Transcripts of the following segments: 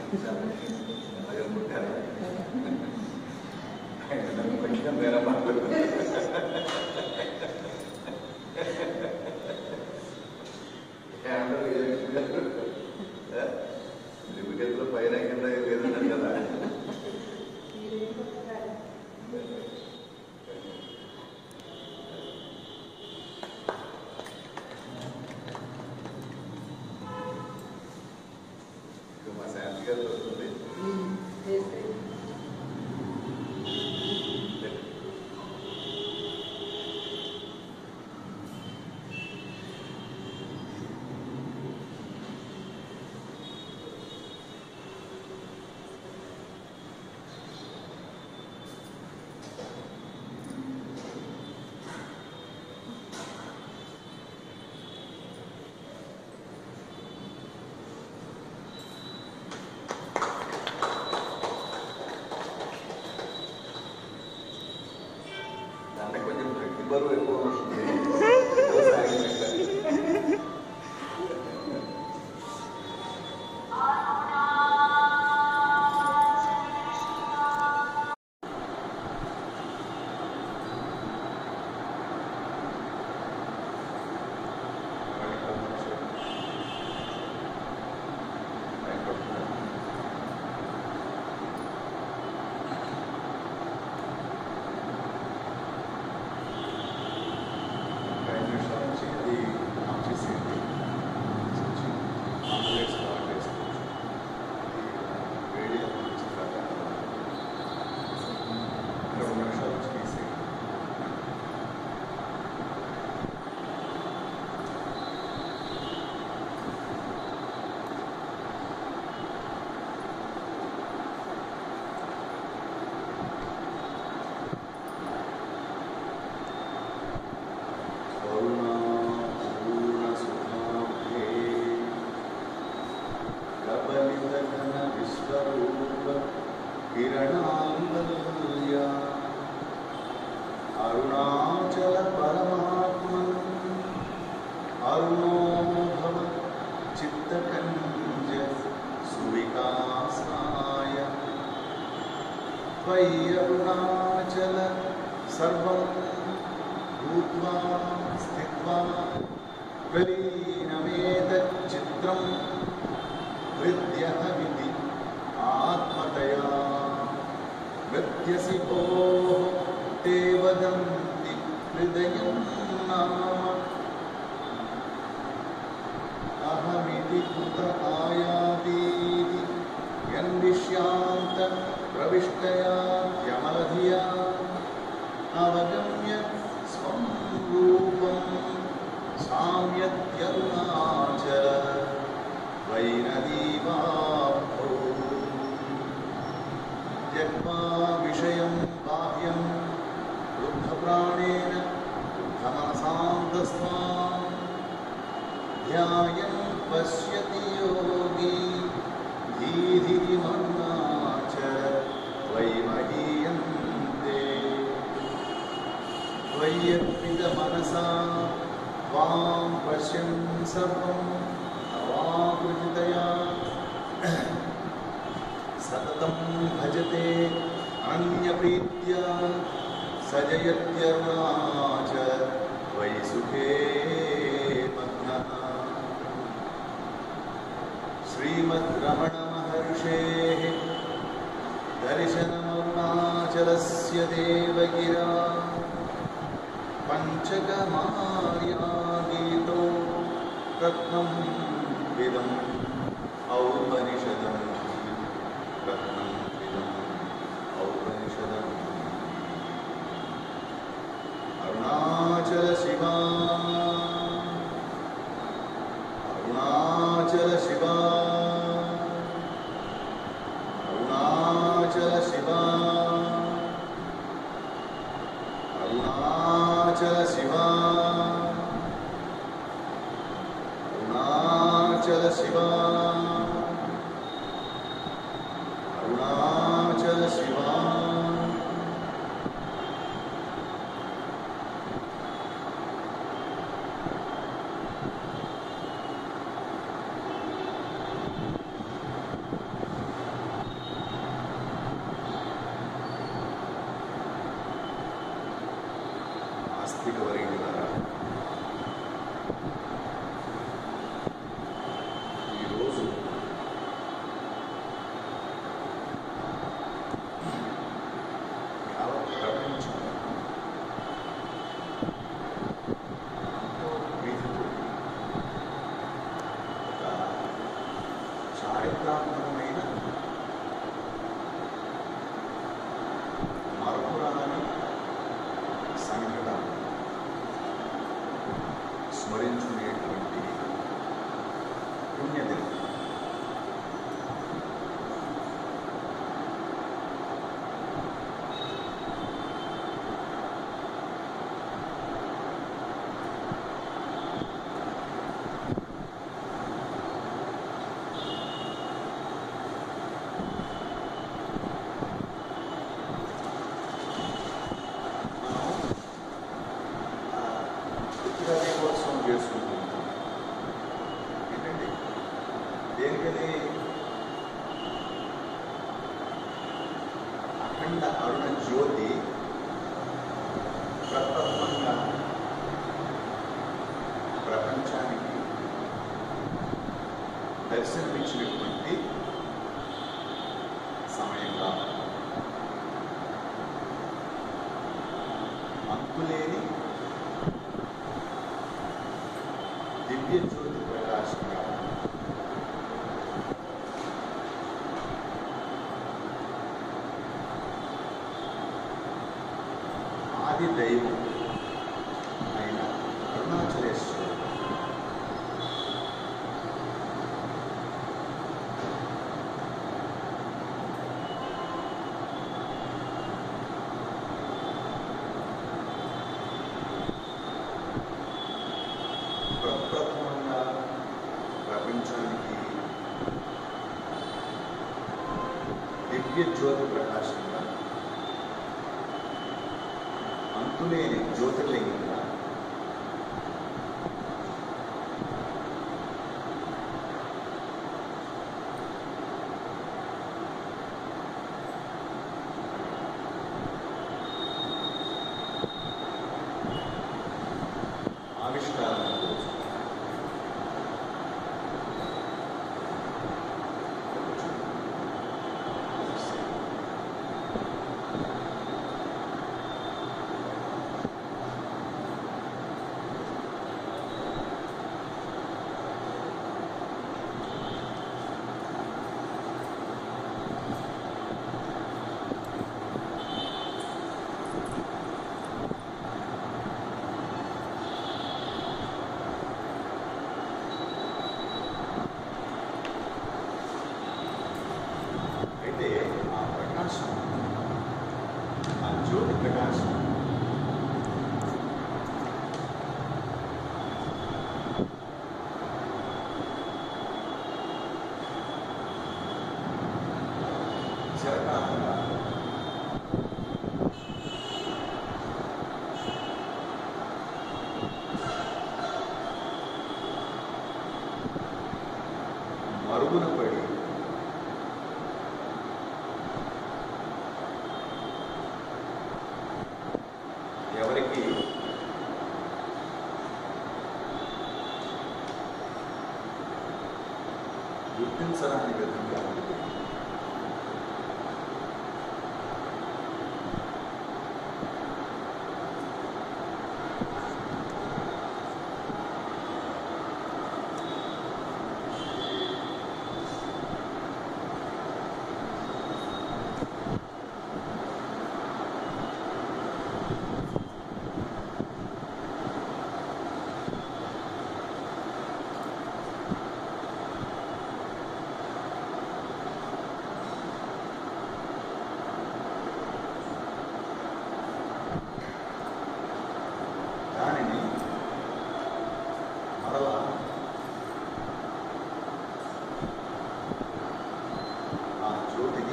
అలాగే పుట్టాను ఆయన నన్ను కొంచెం వేరే మాటలు లిమిటెడ్లో పైన కింద లేదన్నారు కదా ఇక మా శాంతి గారు వస్తుంది దాంట్లో కొంచెం వ్యక్తి బరువు ఎక్కువ వస్తుంది వ్యవసాయం లెక్క. ఐదు నిమిషాల నుంచి అది ఆఫ్ చేసేయండి ఆంబులెన్స్ స్టార్ట్ చేసుకోవచ్చు అది వేడి నుంచి ఇంకా రెండు నిమిషాల నుంచి తీసేయండి కరుణాపూర్ణసుధాబ్ధే కబలితఘన విశ్వరూప కిరణాంబల్య అరుణాచల పరమాత్మన్ అరుణో భవ చిత్తకంజ సువికాసాయ त्वय्यरुणाचल सर्वं भूत्वा स्थित्वा प्रलीनमेतच्चित्रं हृद्यहमिति आत्मतया गत्यसि भोः ते वदन्ति हृदयं नाम अहमिति कुत आयातीति यन्विष्यान्त प्रविष्टया यमलधिया अवगम्य स्वं रूपं साम्यत्यरुणाचल वैनदीवाब्धौ त्यक्त्वा विषयं बाह्यं रुद्धप्राणेन रुद्धमनसान्तस्त्वाम् ध्यायन् पश्यति योगी धीधिमन्ना च त्वयिमहीयन्ते त्वय्यर्पितमनसा त्वां पश्यन् सर्वं तवाकृतितया सततं भजते अनन्यप्रीत्या स जयत्यरुणाच त्वयि सुखे मग्नः श्रीमद्रमणमहर्षेः दर्शनमरुणाचलस्य देवगिरा पञ्चकमार्यागीतो रत्नं विदम् औपनिषदम् रत्नं विदम् औपनिषदम् अरुणाचल शिवा अरुणाचल शिवा अरुणाचल शिवा अरुणाचल शिवा अरुणाचल शिवा अरुणाचल शिवा ఆస్తిక వర్గీయులారా ఈరోజు యావత్ ప్రపంచం ఎంతో ప్రీతితో ఒక చారిత్రాత్మకమైన మరపురాని సంఘటన స్మరించుకునేటువంటి పుణ్యదినం మనం ఆ, పుత్రదీపోత్సవం చేసుకుంటున్నాం ఏంటండి దేనికది అఖండ అరుణ జ్యోతి ప్రప్రథమంగా ప్రపంచానికి దర్శనమిచ్చినటువంటి సమయంగా అంతులేని దివ్య జ్యోతి ప్రకాశంగా ఆది దైవం అయిన అరుణాచలేశ్వరుడు ప్రప్రథమంగా ప్రపంచానికి దివ్య జ్యోతి ప్రకాశంగా అంతులేని జ్యోతిర్లింగంగా ఆవిష్కారం కోసం అయితే ఆ ప్రకాశం ఆ జ్యోతి ప్రకాశం చిరకాలంగా మరుగున పడి ఎవరికి గుర్తించరాని విధంగా ఉంది దానిని మరలా ఆ జ్యోతిని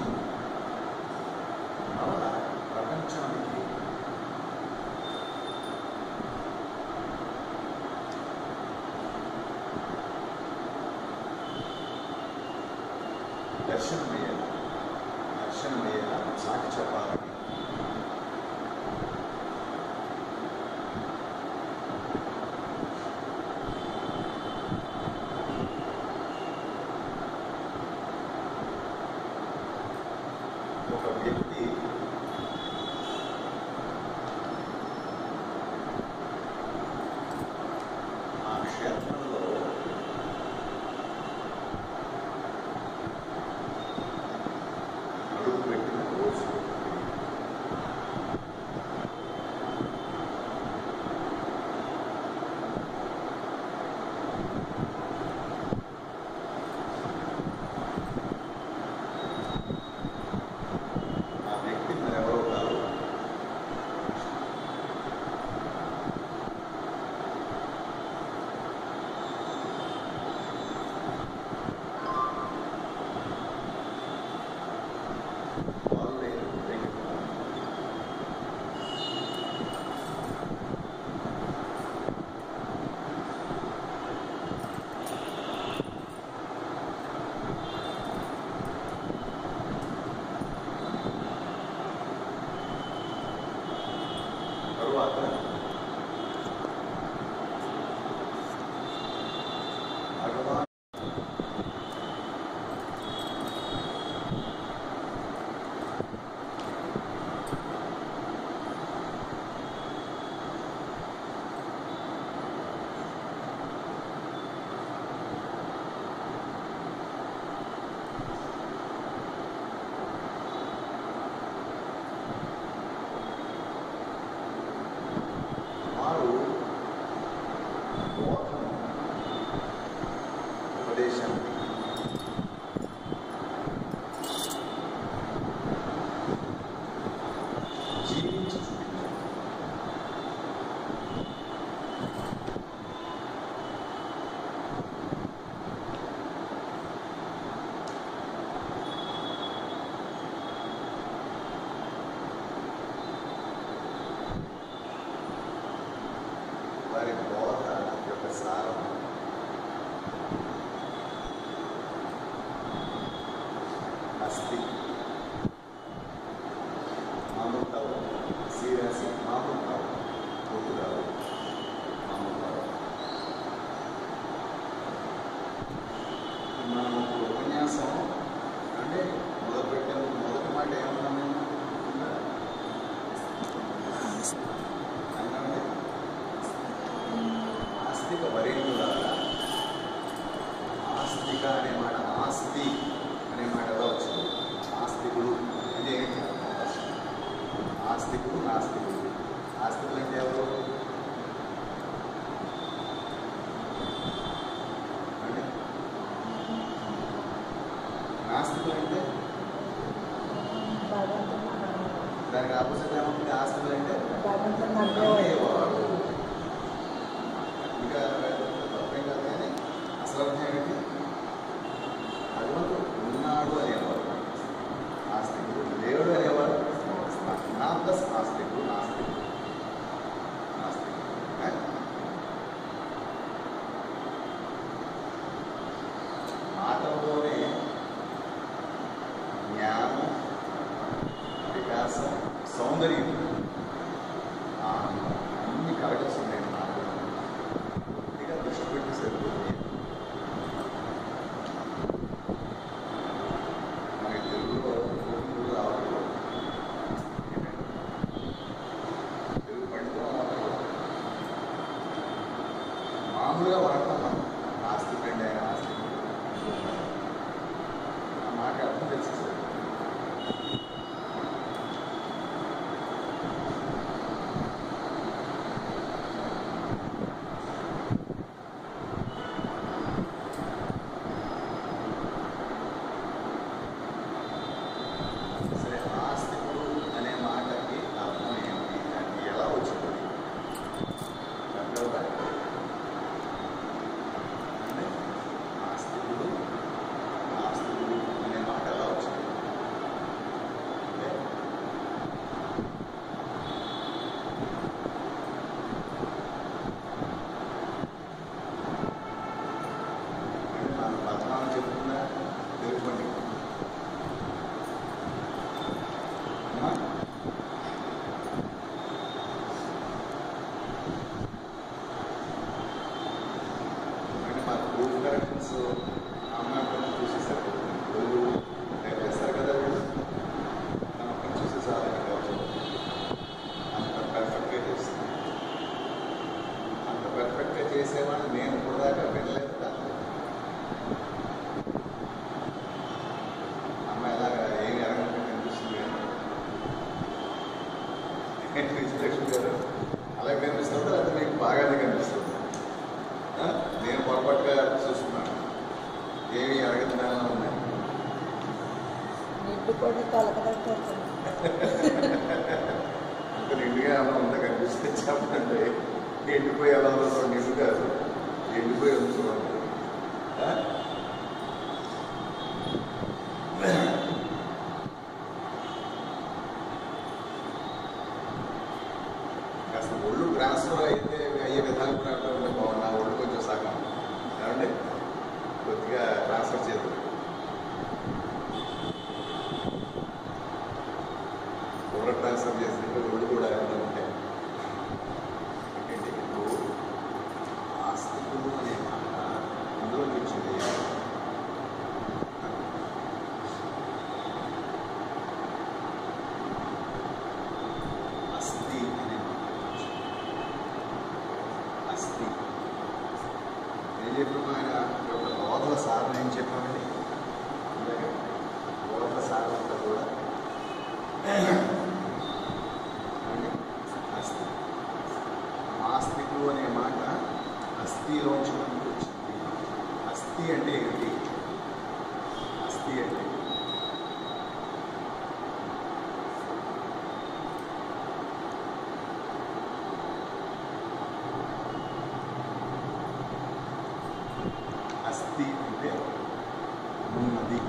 మరలా ప్రపంచానికి దర్శనమయ్యేలా దర్శనమయ్యేలా చాటి చెప్పాలని వారి బోధ యొక్క సారం అస్థి మామూలు కావు సీరియస్ మామూలు కావు పొట్టు కాదు మామూలు కావు మనం ఒక ఉపన్యాసం అంటే మొదలు పెట్టాము మొదటి మాట ఏమన్నా మేము అన్నామంటే ఆస్తిక వరేణ్యులారా ఆస్తిక అనే మాట ఆస్తి అనే మాట ఎలా వచ్చింది ఆస్తికుడు అంటే ఏంటి ఆస్తికుడు నాస్తికుడు ఆస్తికులు అంటే ఎవరు అంటే నాస్తికులు అంటే దానికి ఆపోజిట్ ఏమవుతుంది ఆస్తికులు అంటే నమ్మేవాడు ఇంకా తప్పేం కాదు కానీ అసలు అర్థం ఏంటి భగవంతుడు ఉన్నాడు అనేవాడు ఆస్తికుడు దేవుడు అనేవాడు నా ప్లస్ ఆస్తికుడు నాస్తికుడు నాస్తికుడు ఏ? మాటల్లోనే జ్ఞానం వికాసం సౌందర్యం ఆ, అన్ని కలగచ్చు నేను నాకు కొద్దిగా దృష్టి పెట్టి సరిపోతుంది మనకి తెలుగులో తెలుగు రావాలి తెలుగు పండితం అవ్వాలి. మామూలుగా వాడతాం మనం ఆస్తి పెండి ఆయన ఆస్తి ఆ మాట అర్థం తెలిసేసారు సరే ఆస్తికుడు అనే మాటకి అర్థం ఏంటి అది ఎలా వచ్చింది చెప్పగలరా? అంటే ఆస్తికుడు ఆస్తికుడు అనే మాట ఎలా వచ్చింది అంటే అంటే మన పద్మానం చెప్తుందా తెలుసుకోండి అమ్మా అంటే మా గ్రూప్ కరెక్షన్స్ అమ్మాయి కొంచెం చూసేసారు తెలుగు టైప్ చేస్తారు కదా వీళ్ళు మనం ఒక్కరు చూసే సాధన కావచ్చు అంత పర్ఫెక్ట్గా చేస్తుంది అంత పర్ఫెక్ట్గా చేసేవాడిని నేను ఇప్పుడు దాకా వినలేదు కదా అమ్మాయి ఎలాగా ఏమి అడగకుండా కనిపిస్తుంది కానీ విశ్లేషణ గారు అలా కనిపిస్తుందా లేకపోతే మీకు బాగానే కనిపిస్తుంది ఆ? నేను పొరపాటుగా చూస్తున్నాను ఏమి అడగతున్నాను ఉన్నాయి నిండు కూడా తలకదంటే అంత నిండుగా ఎలా ఉందో కనిపిస్తే చెప్పండి ఎండిపోయి ఎలా ఉందో కూడా నిండు కాదు ఎండిపోయి ఉంది చూడండి ఆ? కాస్త ఒళ్ళు ట్రాన్స్ఫర్ అయితే అయ్యే విధాలు కూడా అట్లా ఉంటే బాగుంది నా ఒళ్ళు కొంచెం సగం ఏమండి కొద్దిగా ట్రాన్స్ఫర్ చేద్దాం ఊర ట్రాన్స్ఫర్ చేసినట్టు ఒళ్ళు కూడా ఏమైనా ఉంటే ఏంటి ఇప్పుడు ఆస్తికులు అనే మాట అందులో వచ్చింది అస్థి అనే మాట అస్థి ఏం చెప్పాము ఆయన యొక్క బోధల సాధన ఏం చెప్పామండి అలాగే బోధల సాధన అంతా కూడా ఏమండి? అస్థి ఆస్తికులు అనే మాట అస్థిలోంచి మనకు వచ్చింది అస్థి అంటే ఏంటి అస్థి అంటే అస్థి అంటే ఉన్నది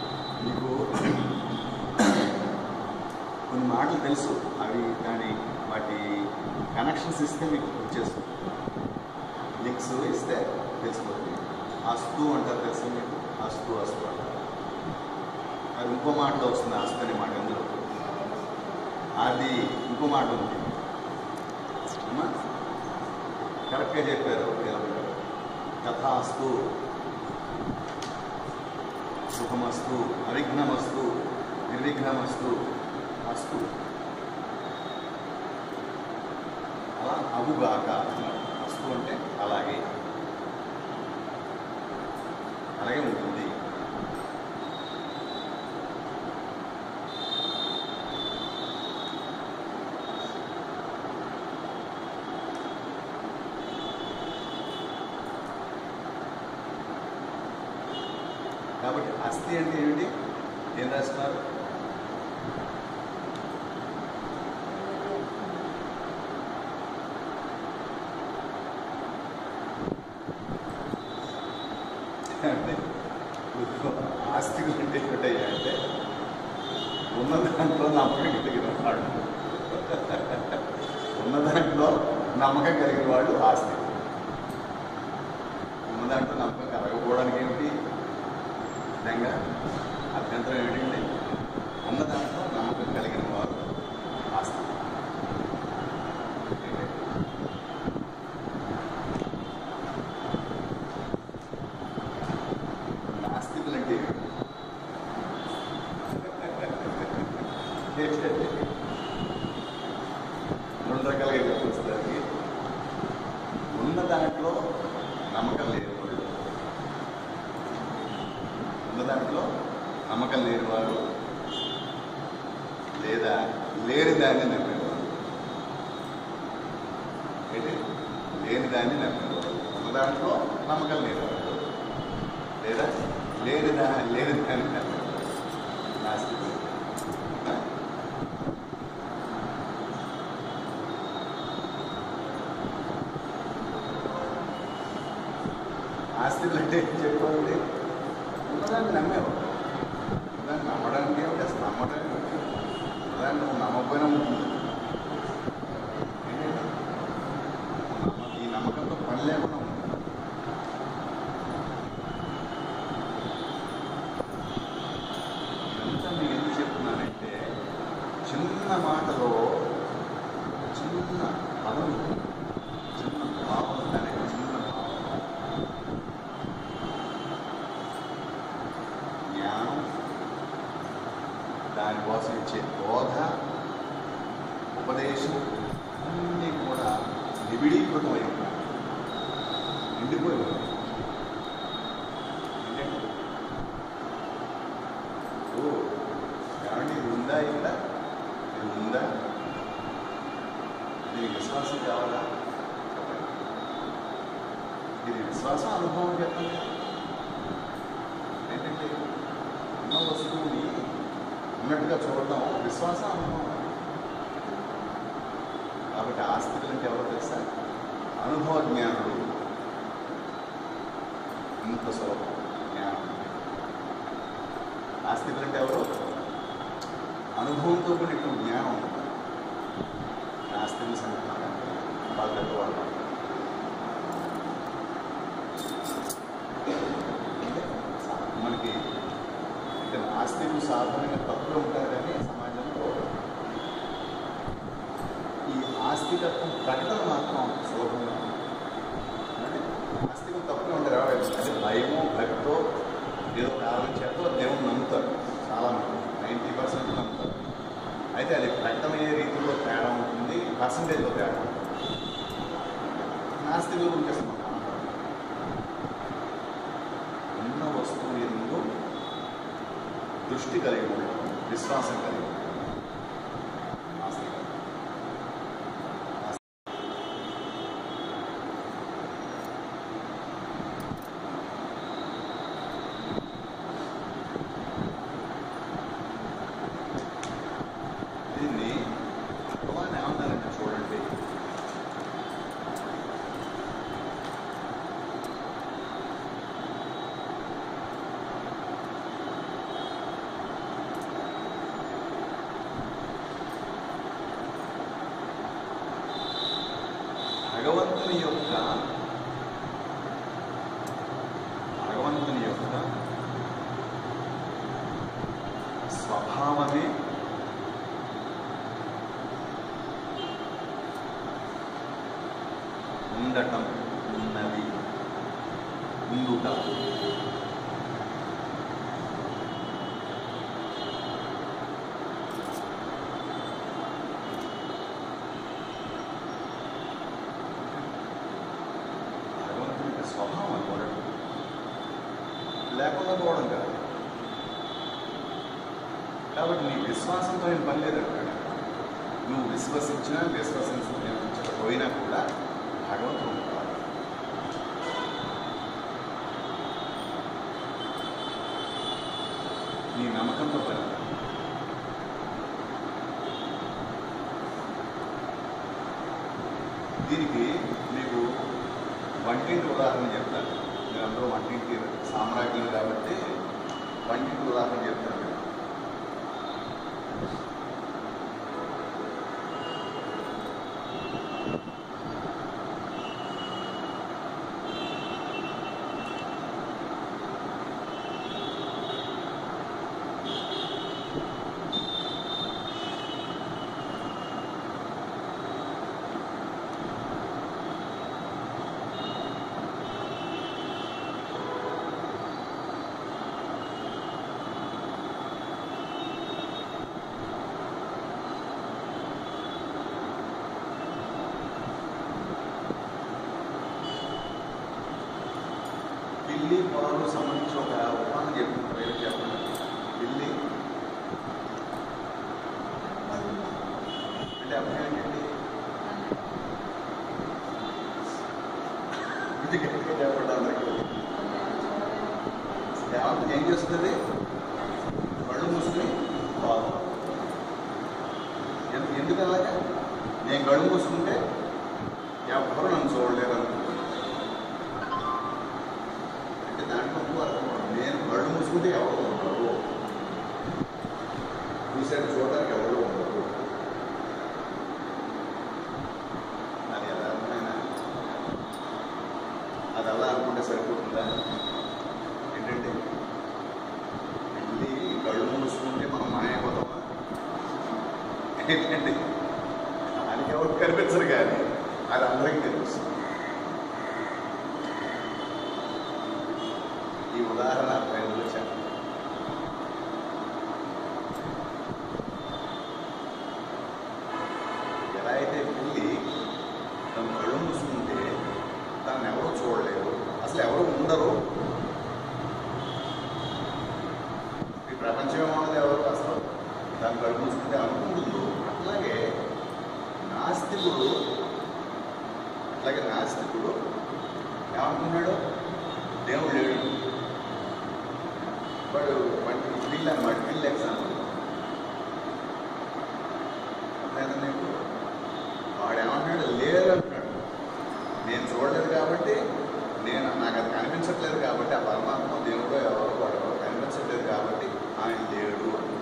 మీకు కొన్ని మాటలు తెలుసు అవి దాని వాటి కనెక్షన్స్ ఇస్తే మీకు వచ్చేస్తుంది లింక్స్ ఇస్తే తెలిసిపోతుంది అస్తు అంటారు తెలుసు మీకు అస్తు అస్తు అంటారు అది ఇంకో మాటలో వస్తుంది అస్తు అనే మాట ఎందులో అది ఇంకో మాట ఉంది అమ్మా కరెక్ట్గా చెప్పారు వీళ్ళందరూ. తథాస్తు సుఖమస్తు అవిఘ్నమస్తు నిర్విఘ్నమస్తు అస్తు అలా అగుగాక అన్నారు. అస్తు అంటే అలాగే అలాగే ఉంటుంది కాబట్టి అస్థి అంటే ఏమిటి ఏం రాస్తున్నారు అంటే ఆస్తికులు అంటే ఏమిటయ్యా అంటే ఉన్న దాంట్లో నమ్మకం కలిగిన వాడు ఉన్న దాంట్లో నమ్మకం కలిగిన వాడు ఆస్తి ఉన్న దాంట్లో నమ్మకం కలగకపోవడానికి ఏమిటి నిజంగా అభ్యంతరం ఏమిటండి ఉన్న దాంట్లో నమ్మకం కలిగిన వారు ఆస్తి నాస్తికులు అంటే ఏంటంటే రెండు రకాలుగా చెప్పవచ్చు దానికి ఉన్న దాంట్లో నమ్మకం లేని వాళ్ళు ఉన్న దాంట్లో నమ్మకం లేని వారు లేదా లేని దాన్ని నమ్మేవారు ఏంటి లేని దాన్ని నమ్మేవారు ఉన్న దాంట్లో నమ్మకం లేనివారు లేదా లేని దా లేని దాన్ని నమ్మేవారు నాస్తికులు ఆ? ఆస్తికులు అంటే ఏం చెప్పాలండి ఉన్నదాన్ని నమ్మేవాడు ఉన్నదాన్ని నమ్మడానికి ఏమిటి అసలు నమ్మడానికి ఏమిటి? ఉన్నదాన్ని నువ్వు నమ్మకపోయినా ఉంటుంది ఏంటంటే నువ్వు నమ్మ ఈ నమ్మకంతో పని లేకుండా ఉంటుంది ఇదంతా మీకు ఎందుకు చెప్తున్నానంటే చిన్న మాటలో చిన్న పదం చిన్న భావం దానికి చిన్న భావం జ్ఞానం దానికోసం ఇచ్చే బోధ ఉపదేశం అన్నీ కూడా నిబిడీకృతమై ఉన్నాయి నిండిపోయి ఉన్నాయి ఏంటంటే, ఓ ఏమండి ఇది ఉందా ఇక్కడ ఇది ఉందా ఇది విశ్వాసం కావాలా చెప్పండి ఇది విశ్వాసం అనుభవం చెప్పండి ఏంటంటే ఉన్న వస్తువుని ఉన్నట్టుగా చూడటం విశ్వాసం అనుభవం కాబట్టి ఆస్తికులు అంటే ఎవరో తెలుసా అనుభవ జ్ఞానులు ఇంత సులభం జ్ఞానం ఆస్తికులు అంటే ఎవరు అనుభవంతో కూడిన జ్ఞానం ఆస్తికులు సంగతి వాళ్ళు పెద్దవాళ్ళు మనకి అంటే నాస్తికులు సాధారణంగా తప్పులు ఉంటారు కానీ సమాజంలో ఈ ఆస్తికత్వం ప్రకటన మాత్రం అంత సులభంగా ఉంది. అంటే ఆస్తికులు తప్పులు ఉంటారు అదే భయమో భక్తో ఏదో కారణం చేత దేవుని నమ్ముతారు చాలా మంది నైంటీ పర్సెంట్ నమ్ముతారు అయితే అది ప్రకటన అయ్యే రీతిలో తేడా ఉంటుంది పర్సంటేజ్లో తేడా ఉంటుంది నాస్తికుల గురించి అసలు మనం మాట్లాడడం. ఉన్న వస్తువు ఎందు దృష్టి కలిగి ఉండడం విశ్వాసం కలిగి ఉండడం ఆస్తికం. దీన్ని భగవాన్ ఏమన్నారంటే చూడండి భగవంతుని యొక్క భగవంతుని యొక్క స్వభావమే ఉండటం ఉన్నది ఉండుట భగవంతుని యొక్క స్వభావం అది ఉండటం లేకుండా పోవడం కాదు కాబట్టి నీ విశ్వాసంతో ఏం పని లేదంటాడు నువ్వు విశ్వసించినా విశ్వసించకపోయినా కూడా భగవంతుడు ఉంటాడు నీ నమ్మకంతో పని దీనికి మీకు వంటింటి ఉదాహరణ చెప్తాను మీరు అందరూ వంటింటి సామ్రాజ్యం కాబట్టి వంటింటి ఉదాహరణ చెప్తాను మీకు. పిల్లి పాలు సంబంధించి ఒక ఉపాధి చెప్తున్నారు పేరు చెప్పండి పిల్లి అంటే అర్థం ఏంటండి ఇది గట్టిగా చెప్పండి అందరికీ దేవత ఏం చేస్తుంది కళ్ళు మూసుకుని పాలు ఎందు- ఎందుకు అలాగా నేను కళ్ళు మూసుకుంటే ఎవరు నన్ను చూడలేరు అనుకుంటున్నాను అంటే దాంట్లో ఇంకో అర్థం ఉంది. నేను కళ్ళు మూసుకుంటే ఎవరు ఉండరు చూసాడు చూడడానికి ఎవరు ఉండరు అది ఎలా అర్థమైనా అది అలా అనుకుంటే సరిపోతుందా ఏంటంటే వెళ్ళి కళ్ళు మూసుకుంటే మనం మాయపోతామా ఏంటంటే దానికి ఎవరు కనిపించరు కానీ అది అందరికీ తెలుస్తుంది ఈ ఉదాహరణ అర్థమైందో చెప్పండి ఎలా అయితే పిల్లి తన కళ్ళు మూసుకుంటే దాన్ని ఎవరు చూడలేరు అసలు ఎవరు ఉండరు ఈ ప్రపంచం ఉన్నది ఎవరు అసలు దాన్ని కళ్ళు మూసుకుంటే అనుకుంటుందో అట్లాగే నాస్తికుడు అట్లాగే నాస్తికుడు ఏమనుకున్నాడు దేవుడు లేడు వాడు వాడికి పిల్లి అనమాట పిల్లి ఎగ్జాంపుల్ లేదా నీకు వాడు ఏమంటున్నాడు లేరు అంటున్నాడు నేను చూడలేదు కాబట్టి నేను నాకు అది కనిపించట్లేదు కాబట్టి ఆ పరమాత్మ దేవుడు ఎవరు వాడు ఎవరు కనిపించట్లేదు కాబట్టి ఆయన లేడు అని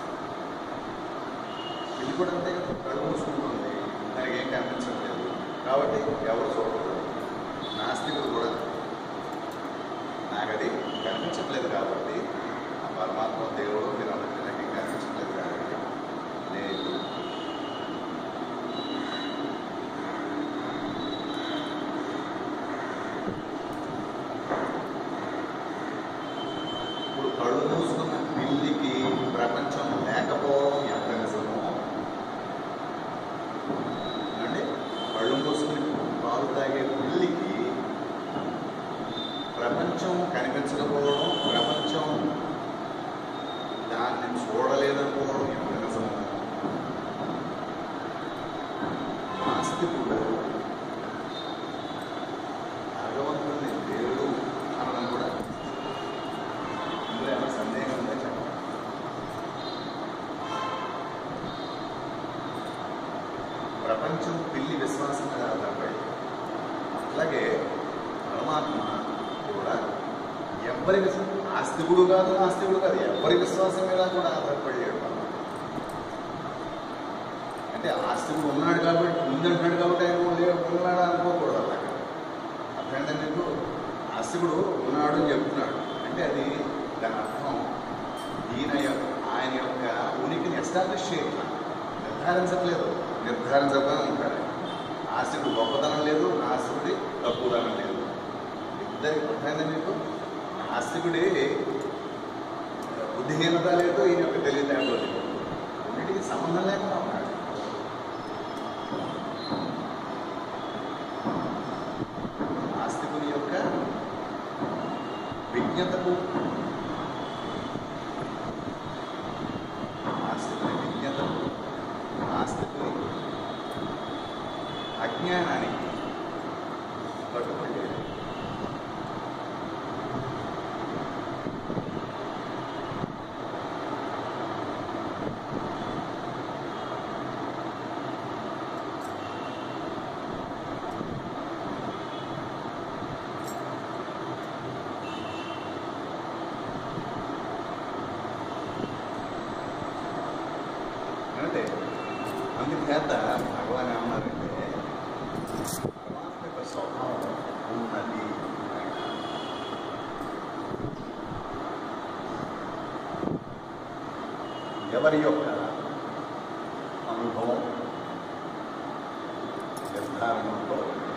ఇది కూడా అంతే కదా కళ్ళు మూసుకుంటుంది దానికి ఏం కనిపించట్లేదు కాబట్టి ఎవరు చూడకూడదు నాస్తికుడు కూడా నాకు అది కనిపించట్లేదు కాబట్టి ఆ పరమాత్మ దేవుడు మీరు అందరికీ నాకు ఏం కనిపించట్లేదు కాబట్టి లేదు ఇప్పుడు కళ్ళు మూసుకున్న పిల్లికి ప్రపంచం లేకపోవడం ఎంత నిజమో అంటే కళ్ళు మూసుకుని పాలు తాగే పిల్లికి ప్రపంచం కనిపించకపోవడం ప్రపంచం దాన్ని చూడలేదనుకోవడం ఎంత నిజమో నాస్తికుడు భగవంతుని దేవుడు అనడం కూడా ఇందులో ఏమైనా సందేహం ఉందా చెప్పండి ప్రపంచం పిల్లి విశ్వాసం మీద ఆధారపడి అట్లాగే పరమాత్మ కూడా ఎవరి విశ్వాసం ఆస్తికుడు కాదు నాస్తికుడు కాదు ఎవరి విశ్వాసం మీద కూడా ఆధారపడలేడు పరమాత్మ. అంటే ఆస్తికుడు ఉన్నాడు కాబట్టి ఉందంటున్నాడు కాబట్టి ఆయన లే ఉన్నాడా అనుకోకూడదు అలాగా అర్థమైందా నీకు ఆస్తికుడు ఉన్నాడు అని చెప్తున్నాడు అంటే అది దాని అర్థం ఈయన యొక్క ఆయన యొక్క ఉనికిని ఎస్టాబ్లిష్ చేయట్లా నిర్ధారించట్లేదు నిర్ధారించకుండా ఉంటాడు ఆస్తికుడు గొప్పతనం లేదు నాస్తికుడి తక్కువదనం లేదు ఇద్దరికి అర్థమైందా మీకు ఆస్తికుడి బుద్ధిహీనత లేదు ఈయన యొక్క తెలివితేటలు లేదు రెండింటికి సంబంధం లేకుండా ఉన్నాడు ఆస్తికుని యొక్క విజ్ఞతకు ఆస్తికుని విజ్ఞతకు ఆస్తికుని అజ్ఞానానికి కట్టుబడేది అంటే అందుచేత భగవాన్ ఏమన్నారంటే పరమాత్మ యొక్క స్వభావం ఉన్నది ఎవరి యొక్క అనుభవం నిర్ధారణతో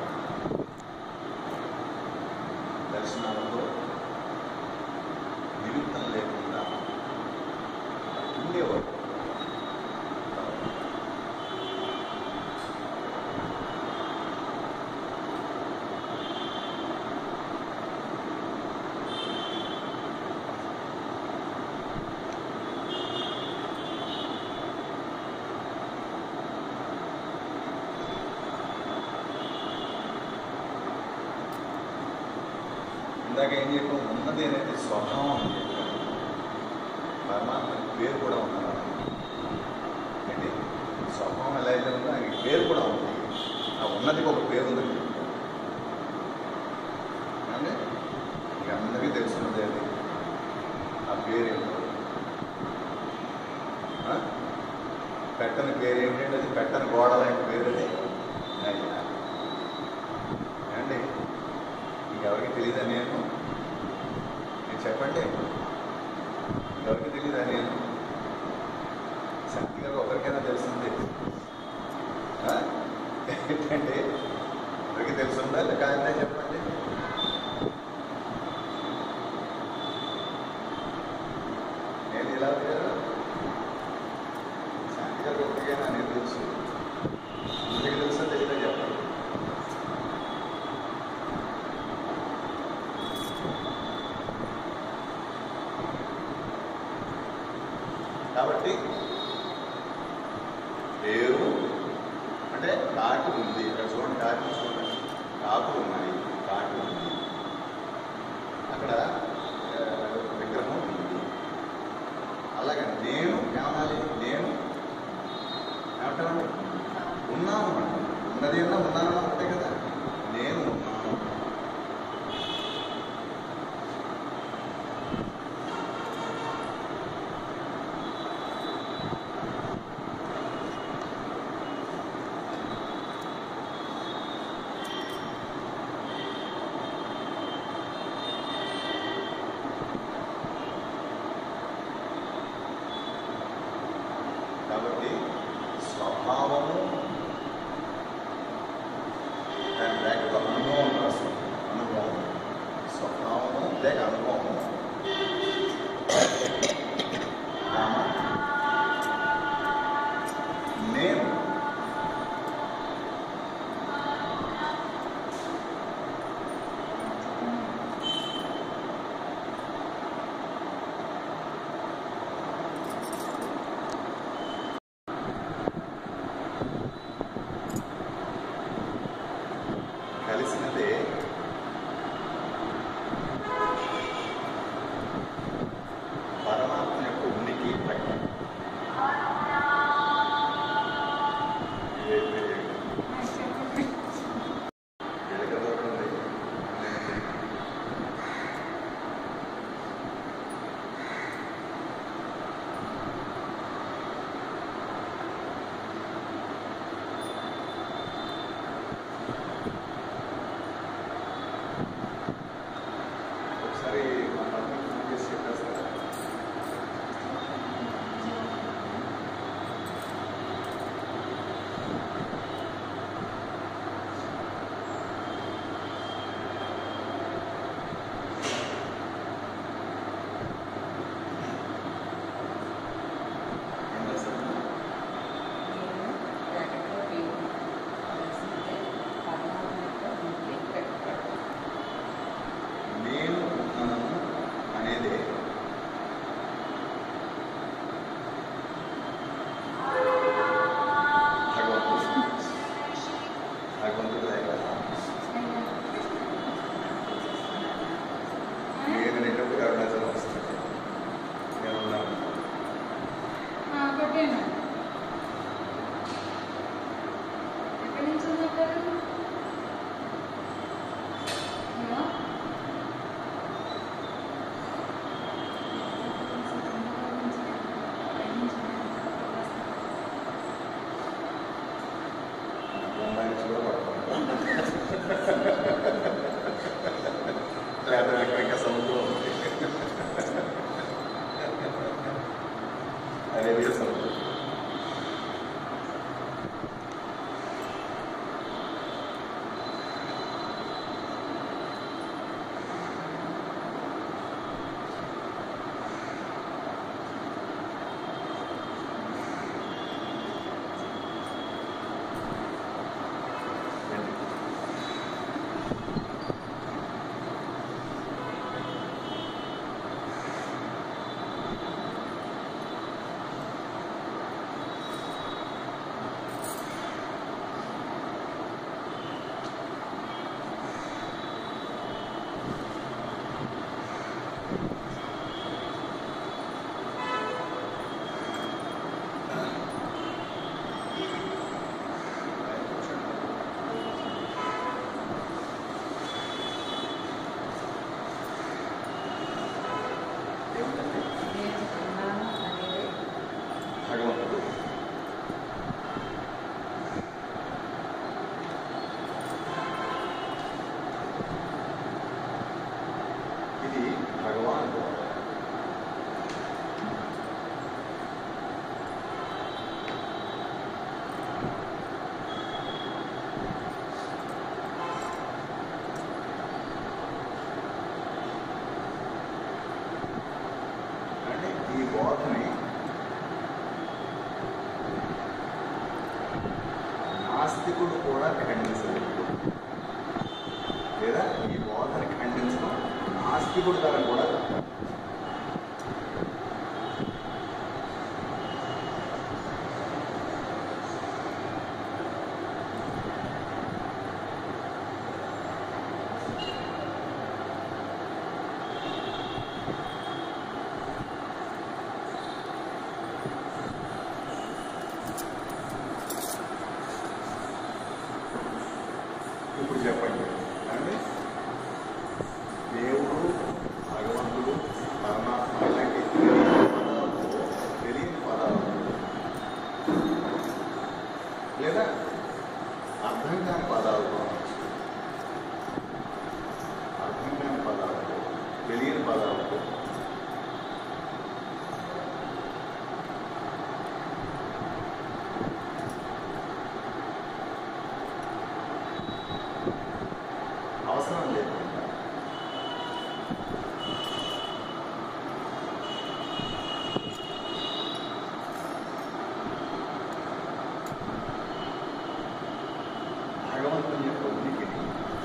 దర్శనాలతో నిమిత్తం లేకుండా ఉండేవారు ఇందాక ఏం చెప్పాం ఉన్నది అనేది స్వభావం అని చెప్పాను పరమాత్మకి పేరు కూడా ఉన్నది ఏంటి స్వభావం ఎలా అయితే ఉందో ఆయనకి పేరు కూడా ఉంది ఆ ఉన్నదికి ఒక పేరు ఉందని చెప్పాను అంటే ఇక అందరికీ తెలుసున్నది అది ఆ పేరు ఏంటో ఆ? పెట్టని పేరు ఏంటంటే అది పెట్టని గోడ లాంటి పేరు అది అయ్యా ఏమండి ఇంకెవరికి తెలియదా నేను మీరు చెప్పండి ఎవరికి తెలియదా నేను శాంతి గారు ఒకరికైనా తెలుస్తుంది ఆ? ఏంటంటే ఎవరికి తెలుస్తుందా లేదా కాదా చెప్పండి నేను ఇలా గారు శాంతి గారు ఒకరికైనా నేను తెలుసు అందరికీ తెలుసా తెలియదా చెప్పండి కాబట్టి పేరు అంటే కాటు ఉంది ఇక్కడ చూడండి కాటు చూడండి కాకులు ఉన్నాయి కాటు ఉంది అక్కడ ఆ, విగ్రహం ఉంది అలాగే నేను ఏమనాలి నేను ఏమంటామండి ఉన్నాను అంటాం. ఉన్నది అన్నా ఉన్నాను ఒకటే కదా నేను ఉన్నాను భగవాన్ అంటే ఈ బోధని నాస్తికుడు కూడా ఖండించలేదు లేదా ఈ బోధని ఖండించడం నాస్తికుడు తరం కూడా తప్ప. ఇప్పుడు చెప్పండి అంటే దేవుడు భగవంతుడు పరమాత్మ ఇలాంటి తెలియని పదాలు తెలియని పదాలు లేదా అర్థం కాని పదాలు కావచ్చు అర్థం కాని పదాలు తెలియని పదాలు అవసరం లేకుండా భగవంతుని యొక్క ఉనికిని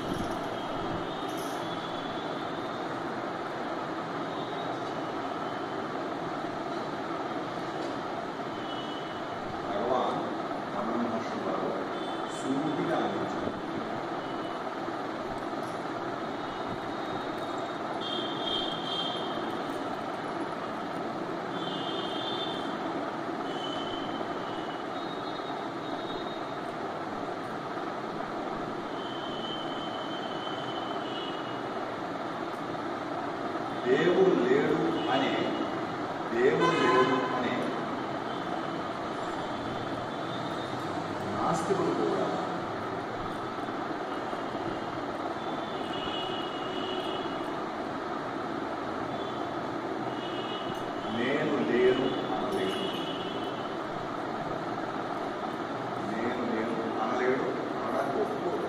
భగవాన్ రమణ మహర్షి వారు సూటిగా అందించారు దేవుడు లేడు అనే దేవుడు లేడు అనే నాస్తికుడు కూడా నేను లేను అనలేడు నేను లేను అనలేడు అనడానికి ఒప్పుకోడు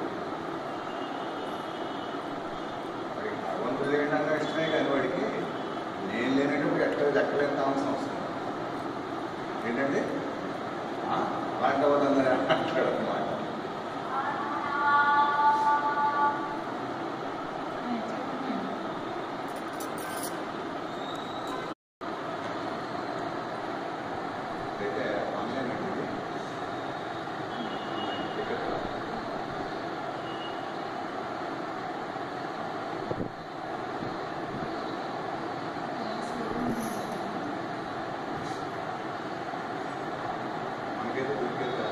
మరి భగవంతుడు లేని అన్న ఇష్టమే కానీ వాడికి నేను లేనప్పుడు ఎక్కడ ఎక్కలేని కావాల్సిన అవసరం లేదు. ఏంటంటే ఆ, అలాంటి వాళ్ళందరూ అంటాడు అన్నమాట అయితే ఆన్లైన్ అండి ఇది. ఆన్లైన్ టికెట్ మనకైతే దొరికేది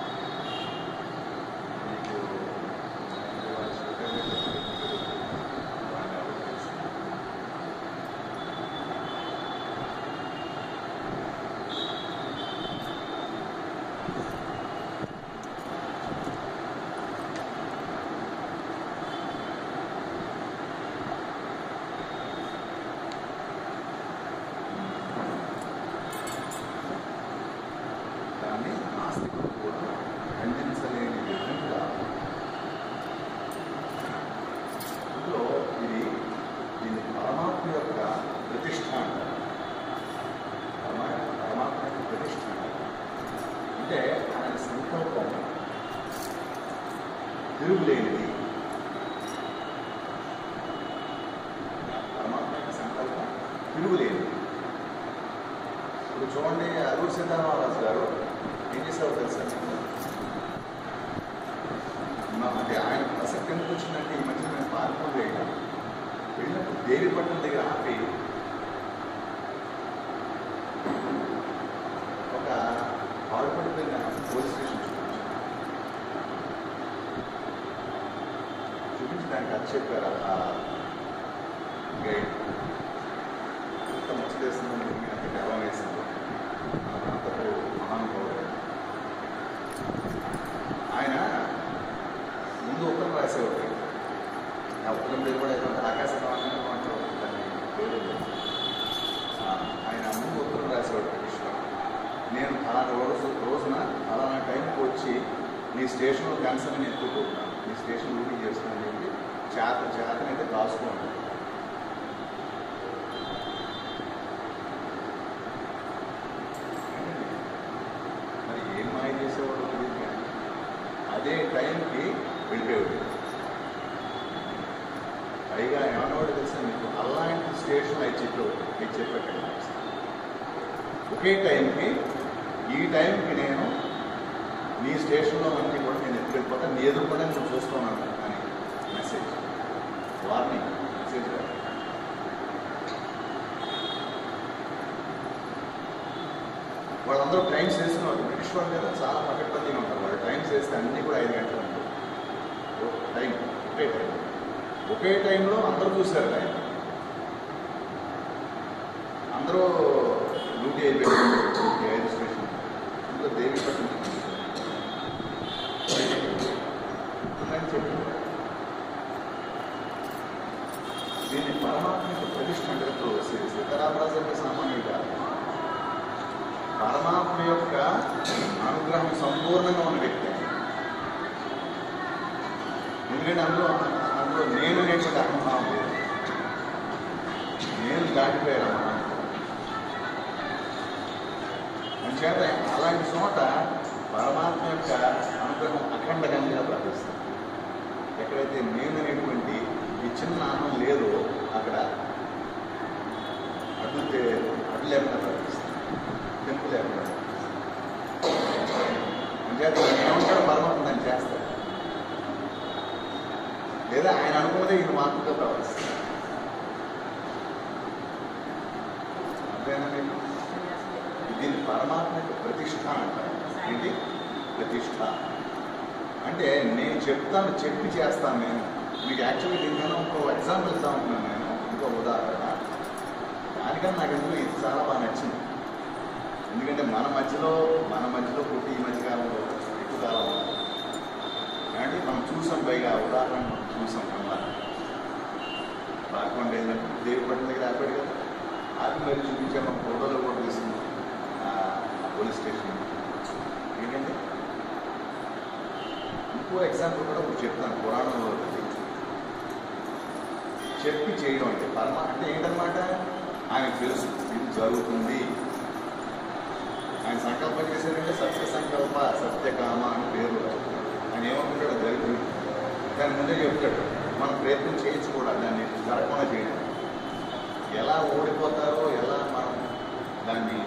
మీకు వాళ్ళ శ్రద్ధ వాళ్ళు ఎవరు తెలుసు దాన్ని నాస్తికుడు కూడా ఖండించలేని విధంగా ఇందులో ఇది దీన్ని పరమాత్మ యొక్క ప్రతిష్ట అంటారు పరమా పరమాత్మ యొక్క ప్రతిష్ట అంటారు అంటే ఆయన సంకల్పం తిరుగులేనిది పరమాత్మ యొక్క సంకల్పం తిరుగులేనిది ఇప్పుడు చూడండి అల్లూరు సీతారామరాజు గారు ఏం చేశారో తెలుసా మీకు? మా- అంటే ఆయన ప్రసక్తి ఎందుకు వచ్చిందంటే ఈ మధ్య మేము పార్కులు వెళ్ళాం వెళ్ళినప్పుడు దేవిపట్నం దగ్గర ఆపి ఒక పాడుపడిపోయిన పోలీస్ స్టేషన్ చూపించారు చూపించడానికి అది చెప్పారు ఆ గైడ్ ఎంత మంచి చేస్తుందని మీకు అంత గర్వం వేసింది మన ప్రాంతపు మహానుభావుడు ఆయన ముందు ఉత్తరం రాసేవాడు ఆ ఉత్తరం పేరు కూడా ఏదో ఆకాశవాణి దాన్ని ఆ, ఆయన ముందు ఉత్తరం రాసేవాడు కృష్ణ నేను అలాంటి రోజు రోజున అలాంటి టైంకి వచ్చి నీ స్టేషన్లో కన్సర్న్ ఎత్తుకుంటున్నాను నీ స్టేషన్ డ్యూటీ చేస్తానని చెప్పి చేత చేతనైతే కాసుకోండి మరి ఏం మాయ చేసేవాడు తెలియదు కానీ అదే టైంకి వెళ్ళిపోయాడు పైగా ఏమన్నవాడు తెలుసా మీకు అలాంటి స్టేషన్ అవి చెప్పేవాడు మీకు చెప్పాడు ఒకే టైంకి ఈ టైంకి నేను నీ స్టేషన్లో అన్నీ కూడా నేను ఎత్తుకెళ్ళిపోతా నీ ఎదుర్కొనే నేను చూస్తున్నాను అని మెసేజ్ వార్నింగ్ మెసేజ్ కాదు. వాళ్ళందరూ టైమ్స్ వేసిన వాళ్ళు బ్రిటిష్ వాళ్ళు కదా చాలా పకడ్బందీగా ఉంటారు వాళ్ళు టైమ్స్ వేస్తే అన్నీ కూడా ఐదు గంటలు ఉంటాయి ఓ- టైం ఒకే టైం ఒకే టైంలో అందరూ చూశారు టైం అందరూ డ్యూటీ అయిపోయారు ఈ ఐదు స్టేషన్ అందులో దేవిపట్నం అని చెప్పి దీన్ని పరమాత్మ యొక్క ప్రతిష్ట అంటే సీతారామరాజు అంటే సామాన్యుడు కాదు పరమాత్మ యొక్క అనుగ్రహం సంపూర్ణంగా ఉన్న వ్యక్తి ఆయన. ఎందుకంటే అందులో అందులో నేను అనేటువంటి అహంభావం లేదు నేను దాటిపోయాను అహంభావం అంచేత అలాంటి చోట పరమాత్మ యొక్క అనుగ్రహం అఖండకంగా ప్రవహిస్తుంది ఎక్కడైతే నేను అనేటువంటి ఈ చిన్న అన్నం లేదో అక్కడ అడ్డు తే- అడ్డు లేకుండా ప్రవహిస్తుంది తెంపు లేకుండా అంచేత ఏమంటాడు పరమాత్మ దాన్ని చేస్తాడు లేదా ఆయన అనుకున్నదే ఈయన మార్పుగా ప్రవర్తిస్తుంది అంతేనా మీకు దీన్ని పరమాత్మ యొక్క ప్రతిష్ట అంటారు ఏంటి ప్రతిష్ట అంటే నేను చెప్తాను చెప్పి చేస్తాను నేను మీకు యాక్చువల్లీ దీనికన్నా ఇంకో ఎగ్జాంపుల్ ఇస్తా ఉంటున్నాను నేను ఇంకో ఉదాహరణ దానికన్నా నాకు ఎందుకు ఇది చాలా బాగా నచ్చింది ఎందుకంటే మన మధ్యలో మన మధ్యలో పుట్టి ఈ మధ్య కాలంలో ఎక్కువ కాలం ఉంది. అంటే మనం చూసాం పైగా ఆ ఉదాహరణ మనం చూసాం అన్నమాట రాకుండా ఏంటంటే దేవుడి దగ్గర ఆపాడు కదా ఆపి మరి చూపించే మన ఫోటోలో కూడా తీసుకున్నాం ఆ పోలీస్ స్టేషన్ ఏంటంటే ఇంకో ఎగ్జాంపుల్ కూడా ఒకటి చెప్తాను పురాణంలో ఒకటి. చెప్పి చేయడం అంటే పరమ అంటే ఏంటన్నమాట ఆయనకు తెలుసు ఇది జరుగుతుంది ఆయన సంకల్పం చేశారంటే సత్య సంకల్ప సత్యకామ అని పేరు ఆయన ఏమనుకుంటాడు జరుగుతుంది దాని ముందే చెప్తాడు మనం ప్రయత్నం చేయొచ్చు కూడా దాన్ని జరగకుండా చేయడం ఎలా ఓడిపోతారో ఎలా మనం దాన్ని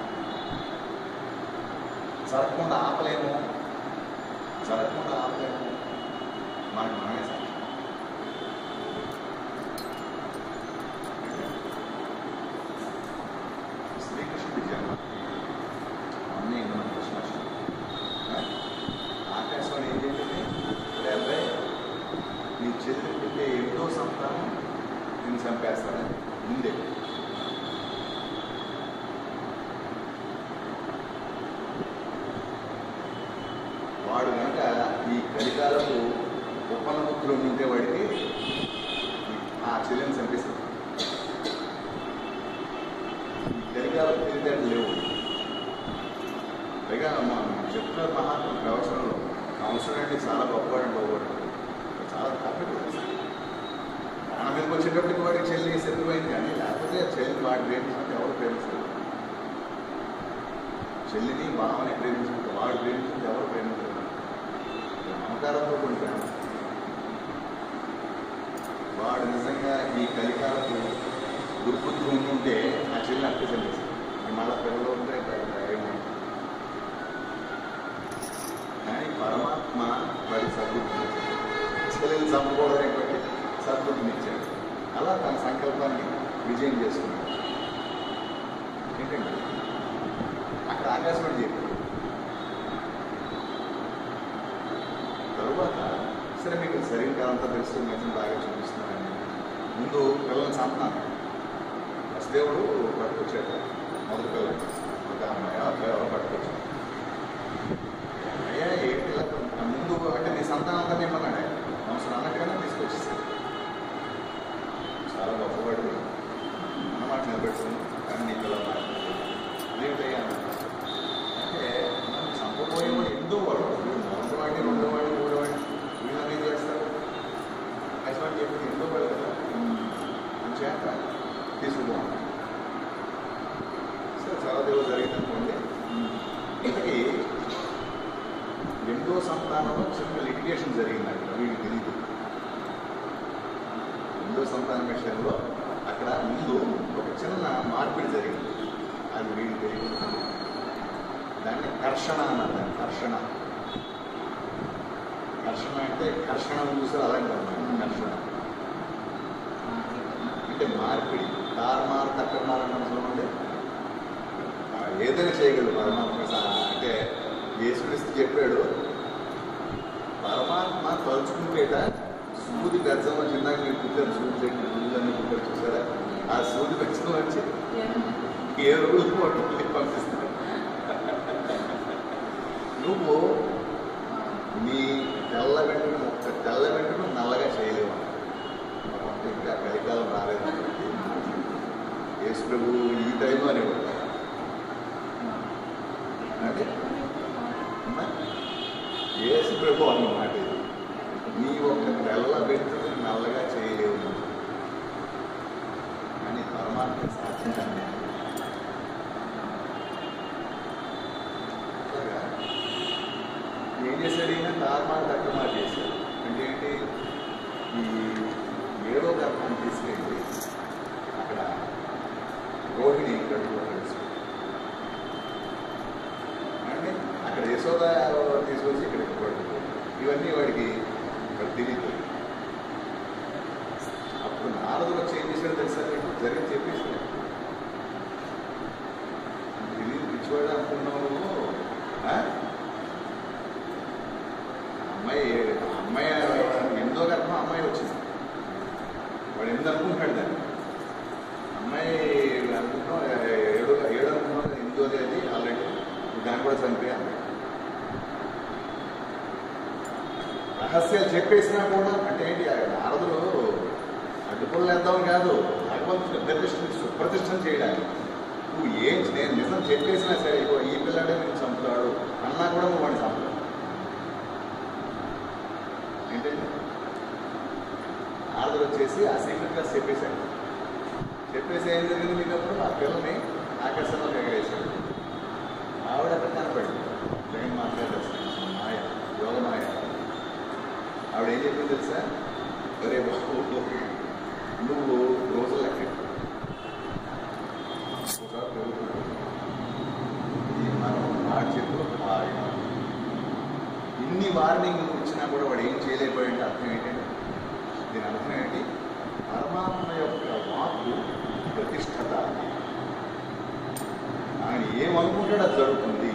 జరగకుండా ఆపలేము జరగకుండా ఆపలేము మనకు మనమే సాక్షి శ్రీకృష్ణుడి జన్మ అన్నీ మన కృష్ణాష్టమి ఆకాశవాణి ఏం చేసింది "ఒరే అబ్బాయి నీ చెల్లి పుట్టే ఎంతో సంతానం నేను చంపేస్తానని ముందే వాడు కనుక ఈ కలికాలపు ఉపనముద్రులు ఉంటే వాడికి ఆ చెల్లిని చంపేస్తాడు ఈ కలికాలపు తెలివితేటలు లేవు పైగా మనం చెప్తున్నారు మహాత్ముల ప్రవచనంలో కంసుడు అంటే చాలా గొప్పవాడు గొప్పవాడు చాలా తప్పదు ప్రాణం మీదకి వచ్చేటప్పటికి వాడికి చెల్లి సెల్లిపోయింది కానీ లేకపోతే ఆ చెల్లిని వాడి ప్రేమించినట్టు ఎవరు ప్రేమిస్తారు చెల్లిని బావని ప్రేమించినట్టు వాడు ప్రేమించినట్టు ఎవరు ప్రేమించరు మమకారంతో కొన్ని ప్రేమ వాడు నిజంగా ఈ కలికాలకు దుర్బుద్ధి ఉంటే ఆ చెల్లిని అట్టే చెల్లిస్తారు మళ్ళీ పిల్లలు ఉంటే ఏమంటారు కానీ పరమాత్మ వాడి సద్బుద్ధిని చెల్లెలు చంపకూడదనేటువంటి సద్బుద్ధిని ఇచ్చాడు అలా తన సంకల్పాన్ని విజయం చేసుకున్నాడు ఏంటండి అక్కడ ఆకాశవాణి చెప్పాడు తరువాత సరే మీకు శరీరం కాలంతా తెలుసు మెచ్చని బాగా చూపిస్తున్నానని ముందు పిల్లల్ని చంపుతాను వసుదేవుడు పట్టుకొచ్చాడు మొదటి పిల్లలు ఒక అమ్మాయి ఆ అబ్బాయి ఎవరు పట్టుకొచ్చాడు అయ్యా ఏంటి ఇలా ఆ ముందు అంటే నీ సంతానం అంతా ఏమన్నాడు అవసరం అన్నట్టుగానే తీసుకొచ్చేసాడు చాలా గొప్పవాడు అని చెప్పి ఇంట్లో పడదు కదా అంచేత తీసుకుపోవాలి సో చాలా దేవుడు జరిగింది అనుకోండి ఇంతకీ ఎంతో సంతానంలో చిన్న లిటిగేషన్ జరిగింది అక్కడ వీడికి తెలియదు ఎంతో సంతానం విషయంలో అక్కడ ముందు ఒక చిన్న మార్పిడి జరిగింది అది వీడికి తెలియదు దాన్ని కర్షణ అన్నారు దాన్ని కర్షణ కర్షణ అంటే కర్షణ చూసారు అలాంటి అన్నమాట, కర్షణ అంటే మార్పిడి తారుమారు తక్కమారు అన్న చూడండి ఆ, ఏదైనా చేయగలడు పరమాత్మ సహా అంటే యేసుక్రీస్తు చెప్పాడు పరమాత్మ తలుచుకుంటేట సూది గర్జం చిన్నగా మీరు పుట్టారు సూది చెట్టు గుళ్ళని పుట్టారు చూసారా ఆ సూది గర్జం వచ్చి ఏ రోజు పట్టుకుని పంపిస్తాడు నువ్వు నీ తెల్ల వెంటనే ఒక్క తెల్ల వెంటనే నల్లగా చేయలేవు అంటే ఇంకా కలికాలం రాలేదు కాబట్టి యేసు ప్రభు ఈ టైంలో అనేవాడు అంటే అమ్మా, యేసు ప్రభు అన్న మాట ఇది నీ ఒక్క తెల్ల వెంట్రుకని నల్లగా చేయలేవు నువ్వు. కానీ పరమాత్మ సాధ్యం కాదు. అట్లాగా ఏం చేశాడు ఈయన తారుమారు తక్కువ చేశాడు అంటే ఏంటి ఈ ఏడో గర్భాన్ని తీసుకెళ్ళి అక్కడ రోహిణి గడుపులో కలిసి అంటే అక్కడ యశోద తీసుకొచ్చి ఇక్కడ పడుతుంది ఇవన్నీ వాడికి వాడు తెలియదు అప్పుడు నారదుడు వచ్చి ఏం చేశాడు తెలుసా నీకు జరిగి చెప్పేసాడు తెలియదు పిచ్చివాడు అనుకున్నావు నువ్వు ఆ? అమ్మాయి ఆ అమ్మాయి ఎందో గర్భం అమ్మాయి వచ్చింది వాడు ఎందుకు అనుకుంటాడు దాన్ని అమ్మాయి అనుకుంటున్నాం ఏడు ఏడు అనుకున్నాం ఎనిమిదోది అది ఆల్రెడీ దాన్ని కూడా చనిపోయాను రహస్యాలు చెప్పేసినా కూడా అంటే ఏంటి ఆ నారదులు అడ్డుపనులు వేద్దామని కాదు భగవంతుని ప్రతిష్ఠ సుప్రతిష్టం చేయడానికి నువ్వు ఏం నేను నిజం చెప్పేసినా సరే ఇగో ఈ పిల్లాడే నేను చంపుతాడు అన్నా కూడా నువ్వు వాడిని చంపుతాడు ఏంటంటే నారదులు వచ్చేసి ఆ సీక్రెట్గా చెప్పేశాడు చెప్పేసి ఏం జరిగింది మీకు అప్పుడు ఆ పిల్లని ఆకాశంలో ఎగరేశాడు ఆవిడ అక్కడ కనపడింది జగన్ మాట్లాడాల్సిన మాయ యోగ మాయ ఆవిడ ఏం చెప్పింది తెలుసా ఒరే బాబు నువ్వు రోజులు లెక్క ఒకసారి పెరుగుతున్నావు ఈ మనం వాడి చేతిలో ఆయన ఇన్ని వార్నింగ్ ఇచ్చినా కూడా వాడు ఏం చేయలేకపోయాడంటే అర్థం ఏంటంటే దీని అర్థం ఏంటి పరమాత్మ యొక్క వాక్కు ప్రతిష్టత ఆయన ఏమనుకుంటాడో అది జరుగుతుంది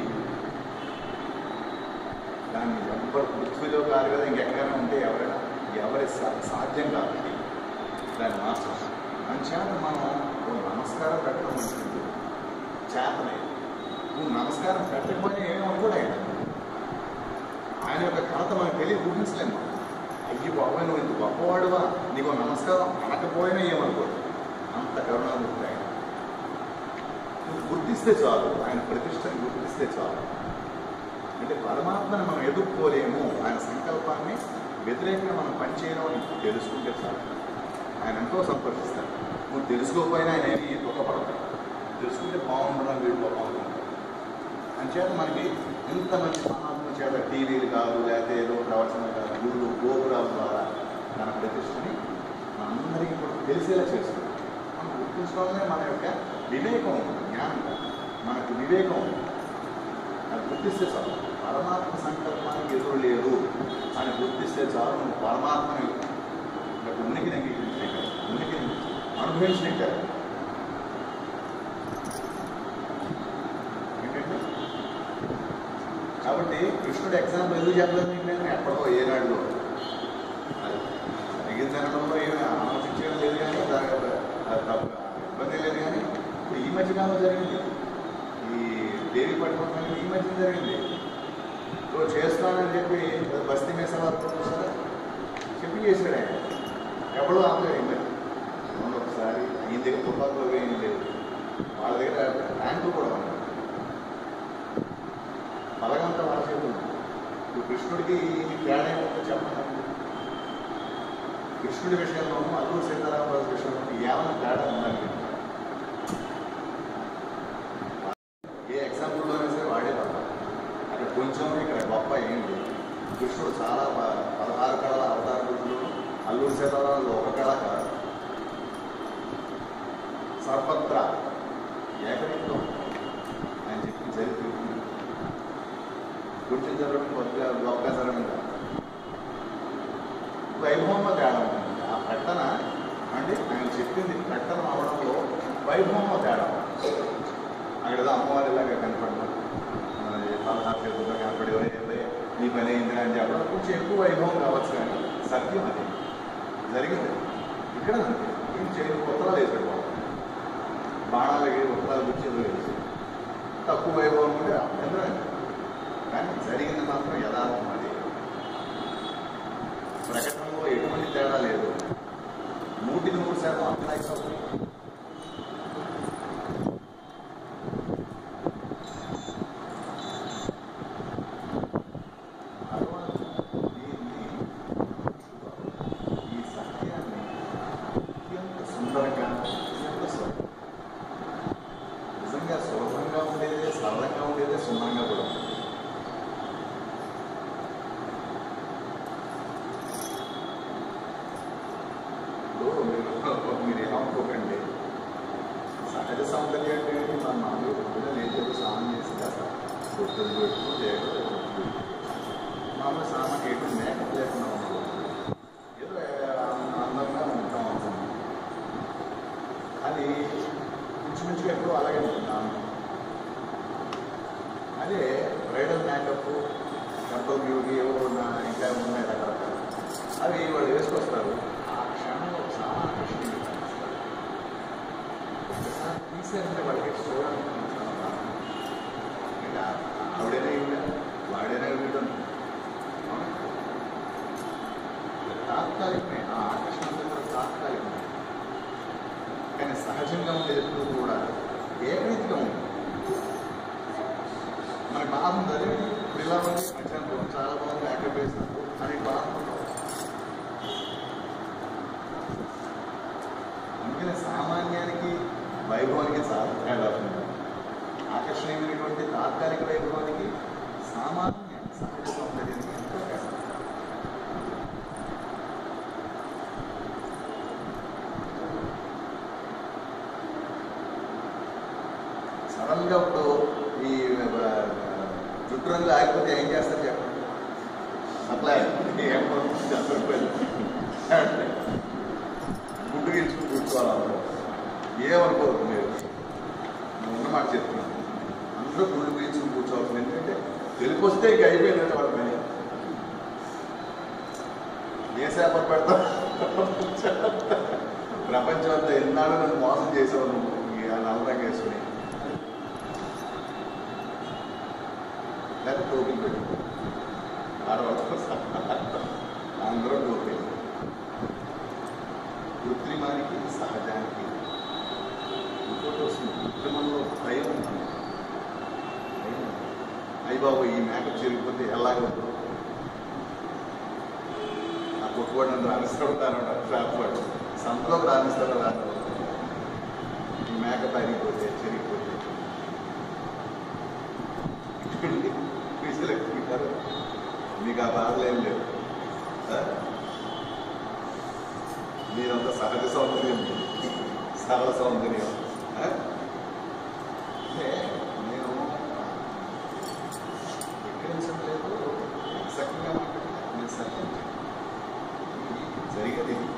దాన్ని ఎవ్వరు పృథ్వీలో కాదు కదా ఇంకెక్కడైనా ఉంటే ఎవరైనా ఎవరి సా- సాధ్యం కాబట్టి దాన్ని మార్చడం అంచేత మనం ఓ నమస్కారం పెట్టడం మంచిది చేతనే నువ్వు నమస్కారం పెట్టకపోయినా ఏమనుకోడు ఆయన ఆయన యొక్క ఘనత మనకు తెలియ ఊహించలేము మనం. అయ్యి బాబాయ్ నువ్వు ఇంత గొప్పవాడువా నీకు నమస్కారం అనకపోయినా ఏమనుకోదు అంత కరుణామూర్తి ఆయన నువ్వు గుర్తిస్తే చాలు ఆయన ప్రతిష్టని గుర్తిస్తే చాలు అంటే పరమాత్మని మనం ఎదుర్కోలేము ఆయన సంకల్పాన్ని వ్యతిరేకంగా మనం పనిచేయడం అని తెలుసుకుంటే చాలు ఆయన ఎంతో సంతోషిస్తాడు నువ్వు తెలుసుకోకపోయినా ఆయన ఏమి దుఃఖపడతాడు తెలుసుకుంటే బాగుండడం వీడు బాగుంటుంది అంచేత మనకి ఇంత మంచి మహాత్ముల చేత టీవీలు కాదు లేకపోతే ఏదో ప్రవచనాలు కాదు గుళ్ళు గోపురాల ద్వారా మన ప్రతిష్టని మనందరికీ కూడా తెలిసేలా చేస్తుంది మనం గుర్తించడంలో మన యొక్క వివేకం ఉంది, జ్ఞానం కాదు. మనకు వివేకం ఉంది. అది గుర్తిస్తే చాలు పరమాత్మ సంకల్పానికి ఎదురు లేరు అని గుర్తిస్తే చాలు నువ్వు పరమాత్మని యొక్క ఉనికిని అంగీకరించగలవు ఉనికిని అనుభవించినట్టే ఏంటంటే కాబట్టి కృష్ణుడు ఎగ్జాంపుల్ ఎందుకు చెప్పలేదు మీకు నేను ఎప్పటికో ఏనాడులో అది జరిగింది అనడంలో ఏమి ఆలోచించడం లేదు కానీ దాని అది తప్పు ఇబ్బంది లేదు కానీ ఇప్పుడు ఈ మధ్యకాలంలో జరిగింది ఈ దేవి పట్టుకోవడం ఈ మధ్య జరిగింది సో చేస్తానని చెప్పి బస్తీ మేసాల చూసారా చెప్పి చేశాడు ఆయన ఎవడో ఆపలేదు ఈ మధ్య మొన్న ఒకసారి ఈయన దగ్గర తుపాకులు ఏం లేదు వాళ్ళ దగ్గర ట్యాంకులు కూడా ఉన్నాయి బలగంతా వాళ్ళ చేతులు ఇప్పుడు కృష్ణుడికి ఈ తేడా ఏముందో చెప్పండి కృష్ణుడి విషయంలోనూ అల్లూరు సీతారామరాజు విషయంలోనూ ఏమైనా తేడా ఉందండి ఏ ఎగ్జాంపుల్లోనే సరే వాడేవాడు అక్కడ కొంచెం ఇక్కడ గొప్ప ఏంటి కృష్ణుడు చాలా బా- పదహారు కళల అవతార పురుషులు అల్లూరు సీతారామరాజు ఒక కళ కాదు సర్వత్ర ఏకరీతం ఆయన చెప్పిన చరిత్ర ఉంది. కొంచెం జరగడం కొద్దిగా గొప్ప జరగడం కాదు వైభవంలో తేడా ఉంటుంది ఆ ప్రకటన అంటే ఆయన చెప్పింది ప్రకటన అవడంలో వైభవంలో తేడా ఉంది. అక్కడ ఏదో అమ్మవారి ఇలాగా కనపడడం పదహారు చేతుల్లో కనపడి "ఒరే, ఒరే, నీ పని అయింది అని చెప్పడం కొంచెం ఎక్కువ వైభవం కావచ్చు కానీ సత్యం అది జరిగింది ఇక్కడ అంతే ఏం చేయని ఉత్తరాలు వేసాడు బాబు బాణాలకి ఉత్తరాలు గురించి ఏదో వేసి తక్కువ వైభవం ఉంటే అభ్యంతరం లేదు. కానీ జరిగింది మాత్రం యథార్థం అది ప్రకటనలో ఎటువంటి తేడా లేదు నూటికి నూరు శాతం అప్లై అవుతుంది భగవంతుడు దీన్ని ఈ సత్యాన్ని అత్యంత సుందరంగా అత్యంత సులభం నిజంగా సులభంగా ఉండేదే సరళంగా ఉండేదే సుందరంగా కూడా ఉంది. ఇప్పుడు మీరు మీరు ఏమనుకోకండి సహజ సౌందర్యం అంటే ఏంటి? మన మామూలు పొద్దున లేచేది స్నానం చేసి కాస్త పొద్దున పెట్టు చేయడం మామూలు స్నానం చేయడం మేకప్ లేకుండా ఉండదు ఏదో ఆ- అందంగా ఉంటాం అనుకున్నాం అది ఇంచుమించుగా ఎప్పుడూ అలాగే ఉంటుంది ఆమె. అదే బ్రైడల్ మేకప్ టెంపల్ బ్యూటీ ఏవో ఉన్న ఇంకా ఉన్నాయి రకరకాల అవి వాళ్ళు వేసుకొస్తారు ఆ క్షణంలో చాలా ఆకర్షణీయంగా కనిపిస్తారు. ఒకసారి తీసేయాలంటే వాళ్ళకి చూడడానికి చాలా బాగా ఇంకా ఆవిడైనా ఈవిడ వాడైనా వీడు తాత్కాలికమే ఆ ఆకర్షణ అంతా కూడా తాత్కాలికమే కానీ సహజంగా ఉండేది ఎప్పుడు కూడా ఏకరీతిగా ఉంటుంది మనకి బాధ ఉంది అదే ఇప్పుడు ఇలా ఉంది మధ్యాహ్నం చాలా బాగుంది యాక్టివ్ చేసినప్పుడు అని బాధ ఉంటుంది. అందుకని సామాన్యానికి వైభవానికి చాలా తేడా ఉంది ఆకర్షణీయమైనటువంటి తాత్కాలిక వైభవానికి సామాన్య సహజ సౌందర్యానికి ఎంతో తేడా ఉంది. సడన్ గా ఇప్పుడు ఈ ఆ, జుట్టు రంగు ఆగిపోతే ఏం చేస్తారు చెప్పండి అట్లా ఏం చెప్పలేదు గుడ్డు గెలుచుకుని కూర్చోవాలి అందరూ ఏమనుకోవద్దు మీరు నేను ఉన్నమాట చెప్తున్నాను అందరూ గుళ్ళు గెలుచుకుని కూర్చోవాలి ఎందుకంటే తెలిపి వస్తే ఇక అయిపోయినట్టు వాళ్ళ పని ఏ సేప పెడతాం ప్రపంచం అంతా ఎన్నాళ్ళు నన్ను మోసం చేసావు నువ్వు ఈ నల్లరంగా వేసుకుని లేకపోతే టోపీలు పెట్టుకో ఆడవాళ్ళతో సహా. అందరూ టోపీలు కృత్రిమానికి సహజానికి ఇంకోటి వస్తుంది కృత్రిమంలో భయం ఉంటుంది భయం ఉంటుంది. అయ్యి బాబు ఈ మేకప్ చెరిగిపోతే ఎలాగవుతుంది ఆ కొట్టుకోవడం నన్ను రాణిస్తాడు ట్రాప్ వాడు సంతలో రాణిస్తాడు రాను ఈ మేకప్ అరిగిపోతే చెరిగిపోతే ఇక్కడికి ఫీజులు ఎక్కుంటారు మీకు ఆ బాధలు ఏం లేవు ఆ? మీరంతా సహజ సౌందర్యం సరళ సౌందర్యం ఆ? అంటే నేను ఎక్కిరించట్లేదు ఎగ్జాక్ట్గా మాట్లాడుతున్నాను. నేను సత్యం ఇది జరిగేది ఇది.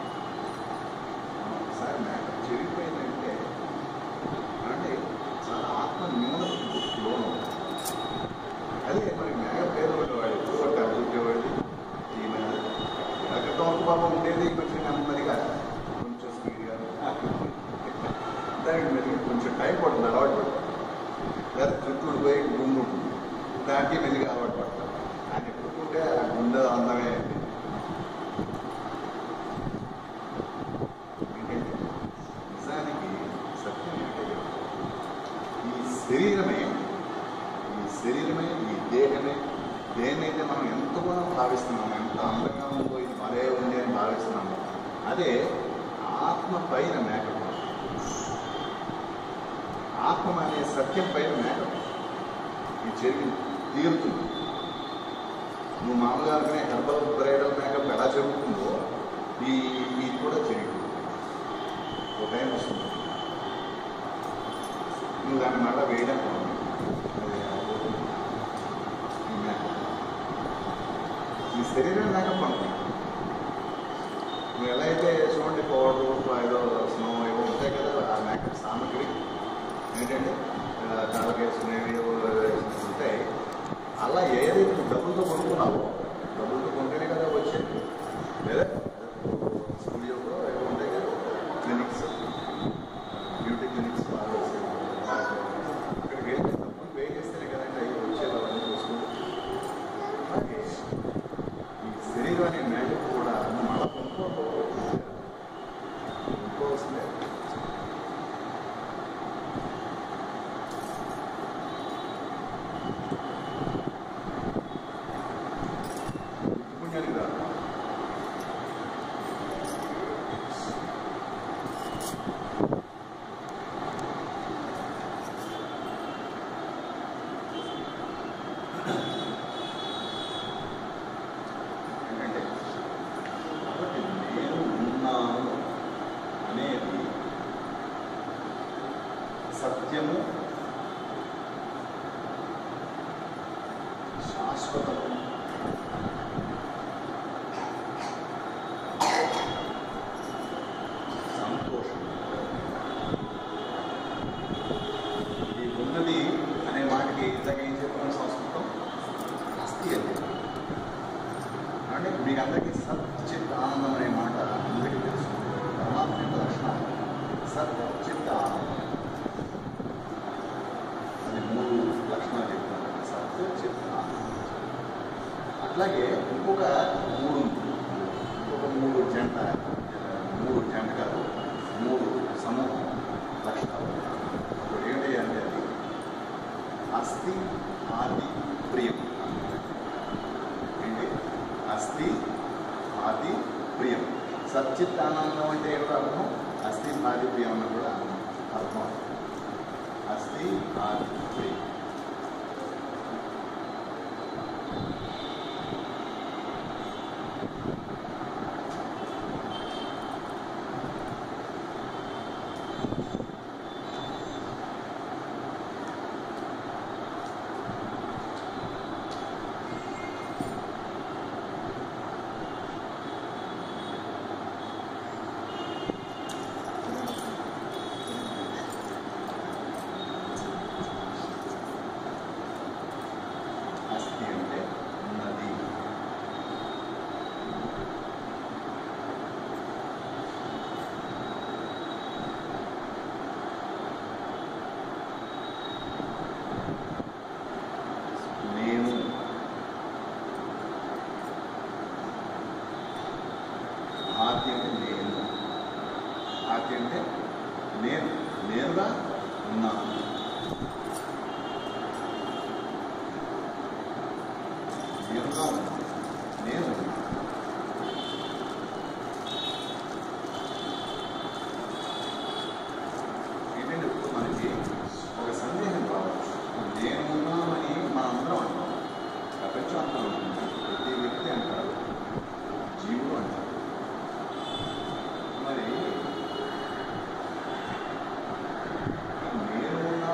ఒకసారి మేకప్ చెడిపోయిందంటే అంటే చాలా ఆత్మ న్యూనతకు లోను అదే మరి మేకప్ పేరు ఉండేవాడు ఎక్కువ డబ్బులు ఉండేవాడిది ఈయన క్రితం వరకు పాపం ఉండేది కొంచెం నెమ్మదిగా కొంచెం స్పీడ్గా దానికి మరి కొంచెం టైం పడుతుంది అలవాటు పడుతుంది లేదా చుట్టూ పోయి గుండు ఉంటుంది దానికి మెల్లిగా అలవాటు పడతారు ఆయన ఎప్పుడుకుంటే ఆ గుండె అందమే ఏంటంటే నిజానికి సత్యం ఏంటంటే ఈ శరీరమే ఈ శరీరమే ఈ దేహమే దేన్నైతే మనం ఎంతగా భావిస్తున్నాము ఎంత అందంగా ఉందో ఇది మరే ఉంది అని భావిస్తున్నాము అదే ఆత్మ పైన మేకప్ ఆత్మ అనే సత్యం పైన మేకప్ ఇది జరిగి తీరుతుంది నువ్వు మామూలుగా అనుకునే హెర్బల్ బ్రైడల్ మేకప్ ఎలా జరుగుతుందో ఈ ఇది కూడా జరుగుతుంది ఒక టైం వస్తుంది నువ్వు దాన్ని మళ్ళీ వేయడం ఈ మేకప్ ఈ శరీరం మేకప్ అనుకుంటుంది నువ్వు ఎలా అయితే చూడండి పౌడర్ ఏదో స్నో ఏవో ఉంటాయి కదా ఆ మేకప్ సామగ్రి ఏంటంటే కాళ్ళకి వేసుకునేవి ఏవో ఉంటాయి అలా ఏదైతే నువ్వు డబ్బులతో కొనుక్కున్నావో డబ్బులతో కొంటేనే కదా వచ్చేది లేదా స్టూడియోలో ఏవో ఉంటాయి కదా క్లినిక్స్ బ్యూటీ క్లినిక్స్ బాగా వచ్చేది ఇక్కడికి వెళ్ళి డబ్బులు పే చేస్తేనే కదండి అవి వచ్చేది అవన్నీ చూసుకుంటూ అలాగే ఈ శరీరం అనే మేకప్ కూడా మళ్ళా కొనుక్కోవద్దు కొనుక్కోవాల్సిందే పుణ్యానికి రాదు ఏంటంటే కాబట్టి నేను ఉన్నాను అనేది సత్యము శాశ్వతము సంతోషం ఈ ఉన్నది అనే మాటకి ఇందాక ఏం చెప్పిన సంస్కృతం అస్థి అని అంటే మీకు అందరికీ సచ్చిత్ ఆనందం అనే మాట అందరికీ తెలుసు పరమాత్మ యొక్క లక్షణం సత్ చిత్ ఆనందం అది మూడు లక్షణాలు చెప్తాను సత్ చిత్ ఆనందం అట్లాగే ఇంకొక మూడు ఉంది. ఇంకొక మూడు జంట మూడు జంట కాదు మూడు సమూహం లక్షణాలు ఒకటి ఏంటి అంటే అది అస్థి ఆది ప్రియం ఏంటి అస్థి ఆది ప్రియం సచ్చిత్ ఆనందం అంటే ఏమిటో అర్థం అస్థి ఆది ప్రియం అన్న కూడా అర్థం అస్థి ఆది ప్రియం అస్థి అంటే ఉన్నది నేను ఆది అంటే నేను ఆది అంటే నేను నేనుగా ఉన్నాను నేనుగా ఉన్నాను నేను ఉన్నాను. ఏంటంటే ఇప్పుడు మనకి ఒక సందేహం రావచ్చు నేను ఉన్నామని మనందరం అంటాం ప్రపంచం అంతా ఉంటుంది ప్రతి వ్యక్తి అంటారు జీవుడు అంటారు మరి నేను ఉన్నాను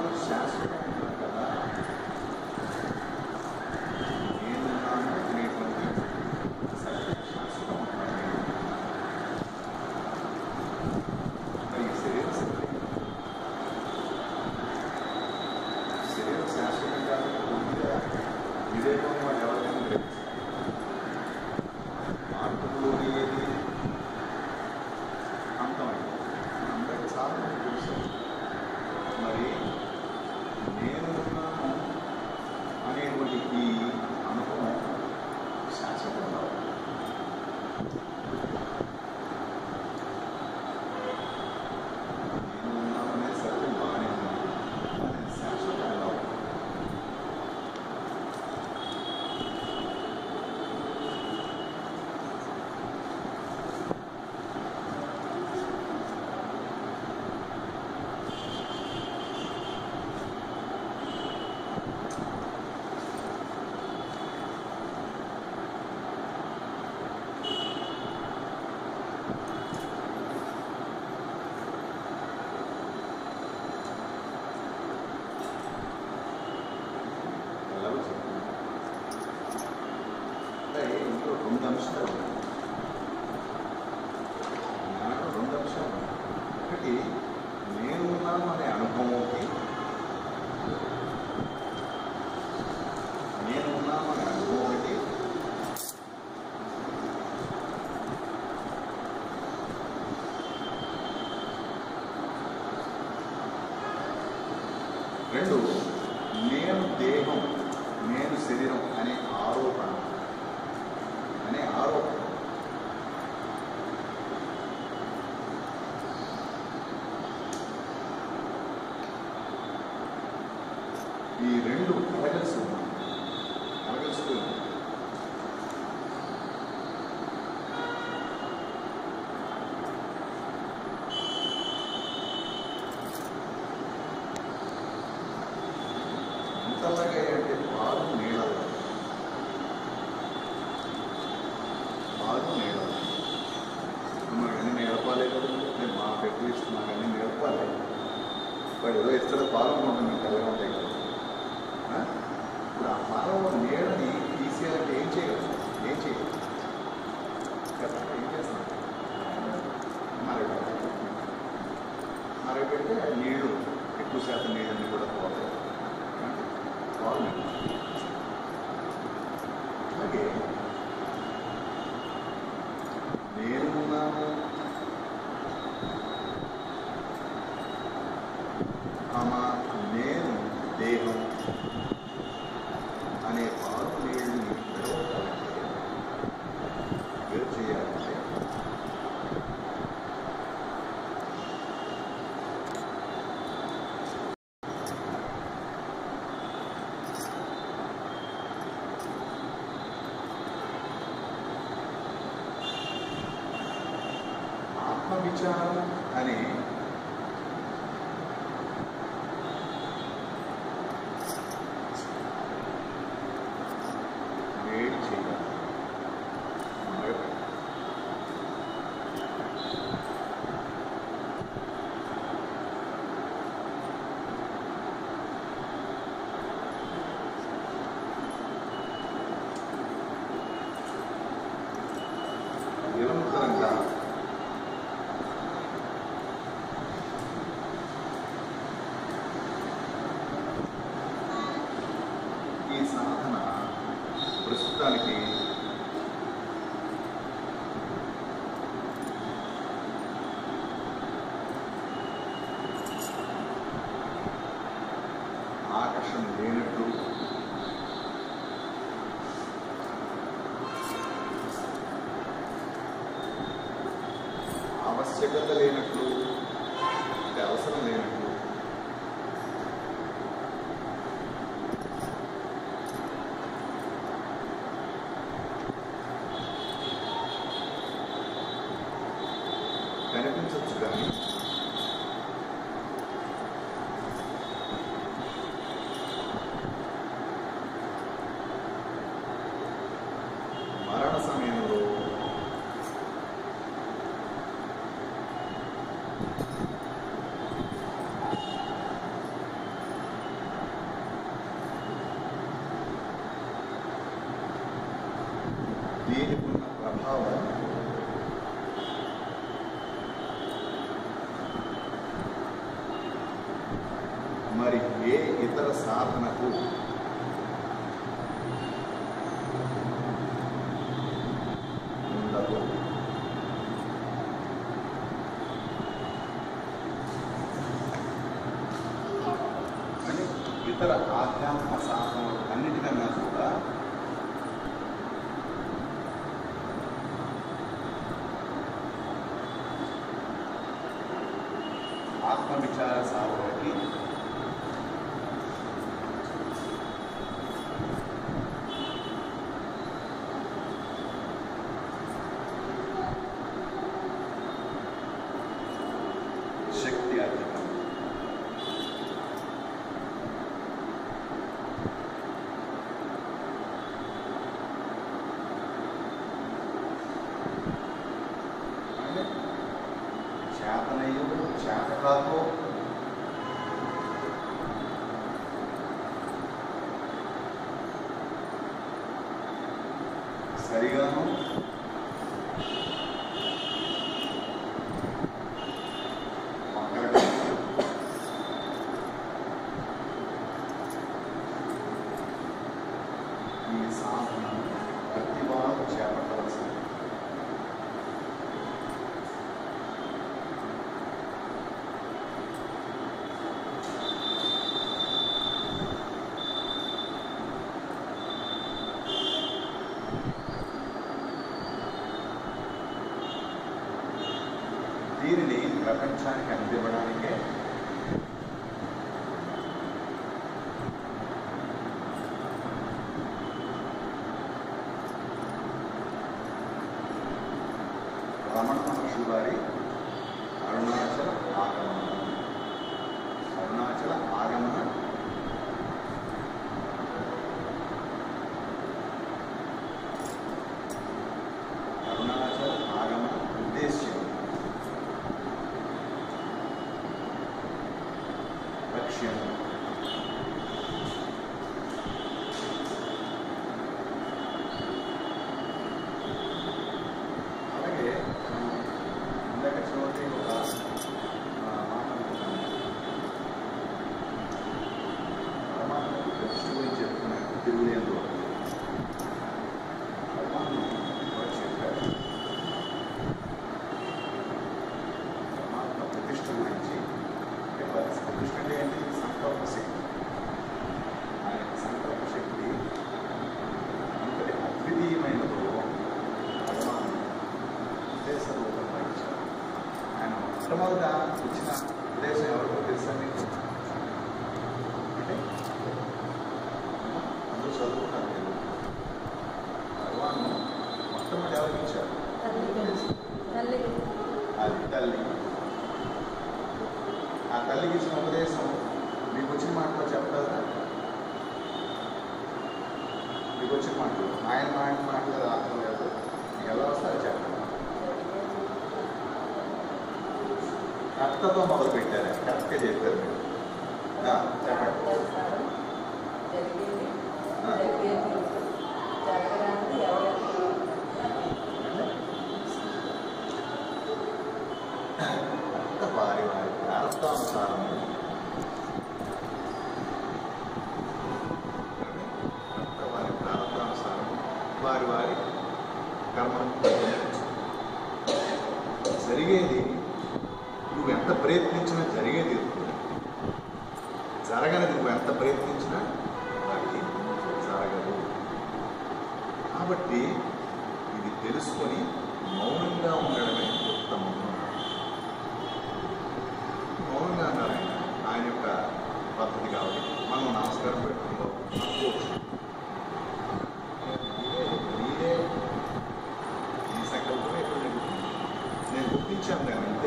రెండు నేను దేహం నేను శరీరం అనే ఆరోపణ అనే ఆరోపణ ఈ రెండు కలగలిసి ఉన్నాయి కలగలిసి ఉన్నాయి ఎంతలాగా అంటే పాలు నీళ్ళ పాలు నీళ్ళ మనకు అన్ని నేర్పాలే కదా నేను మా పెట్టి ఇస్తున్నాను అన్ని నేర్పాలి వాడు ఏదో ఇస్తాడు పాలు ఉంటుంది తెల్లగా ఉంటాయి కదా ఆ? ఇప్పుడు ఆ పాలలో నీళ్ళని తీసేయాలంటే ఏం చేయగలం ఏం చేయగలం కదా ఏం చేస్తాం మరి మరి పెడితే ఆ నీళ్లు ఎక్కువ శాతం నీళ్ళని కూడా పోతాయి అంటే పాలు నీళ్ళు. అలాగే నేను ఉన్నాను ఆమ నేను దేహం అనే పాలు నీళ్ళని విడవటాలంటే వేరు చేయాలంటే ఆత్మవిచారం అనే వేడి చేయాలి మరొకటి. నిరంతరంగా ఈ సాధన ప్రస్తుతానికి ఆకర్షణ లేనట్లు ఆవశ్యకత లేనట్లు అంటే అవసరం లేనట్లు కనిపించవచ్చు కానీ మరణ సమయంలో దీనికి ఉన్న ప్రభావం మరి ఏ ఇతర సాధనకు ఉండదు అని ఇతర ఆధ్యాత్మ సాధనలు అన్నిటికన్నా కూడా ఆత్మవిచార సాధనకి శక్తి అధికం అంటే చేతనయ్యో చేత కాకో సరిగాను మాట్లాడటం ఈ సాధన ప్రతి వారు చేపట్టవలసింది దీనిని ప్రపంచానికి అందివ్వడానికే రమణ మహర్షి వారి అరుణాచల ఆగమన అరుణాచల ఆగమన అరుణాచల ఆగమన ఉద్దేశ్యం లక్ష్యం అలాగే మనం ఇందాక చివరి ఒక ఆ, మాట అనుకున్నాను. పరమాత్మ ప్రతిష్ఠ గురించి చెప్తున్నాను తిరుగులేందు పరమాత్మ కూడా చెప్పారు పరమాత్మ ప్రతిష్ఠ గురించి అంటే వారి ప్రతిష్ఠ అంటే ఏంటి సంకల్ప శక్తి ఆయన యొక్క సంకల్ప శక్తి అంతటి అద్వితీయమైనదో పరమాత్మ ఉద్దేశ రూపంగా ఇచ్చారు ఆయన మొట్టమొదట ఇచ్చిన ఉద్దేశం ఎవరికో తెలుసా మీకు అంటే అందరూ చదువుకుంటారు మీరు భగవాన్ మొట్టమొదటి ఎవరికి ఇచ్చారు తల్లి అది తల్లి ఆ తల్లికి ఇచ్చిన ఉపదేశం మీకు వచ్చిన మాటలో చెప్పగలరా మీకు వచ్చిన మాటలు ఆయన ఆయన మాటలు రావడం లేదు మీకు ఎలా వస్తారో చెప్పండి కర్తతో మొదలు పెట్టారు కరెక్ట్గా చెప్పారు మీరు ఆ, చెప్పండి జరిగింది ఆ. జరిగేది జరగడానికి ఎవరికి అంత వారి వారి ప్రారంభానుసారం అంత వారి ప్రారంభానుసారం వారి వారి కర్మను జరిగేది నువ్వు ఎంత ప్రయత్నించినా జరిగేది ఎదుగు. జరగనిది నువ్వు ఎంత ప్రయత్నించినా అది జరగదు కాబట్టి ఇది తెలుసుకొని మౌనంగా ఉండడమే ఉత్తమం మౌనంగా అన్నారు ఆయన ఆయన యొక్క పద్ధతి కాబట్టి మనం నమస్కారం పెట్టుకుందాం అనుకోవచ్చు మీరే- మీరే ఈ సంకల్పమే ఇక్కడ జరుగుతుంది. నేను గుర్తించాను దాన్ని అంతే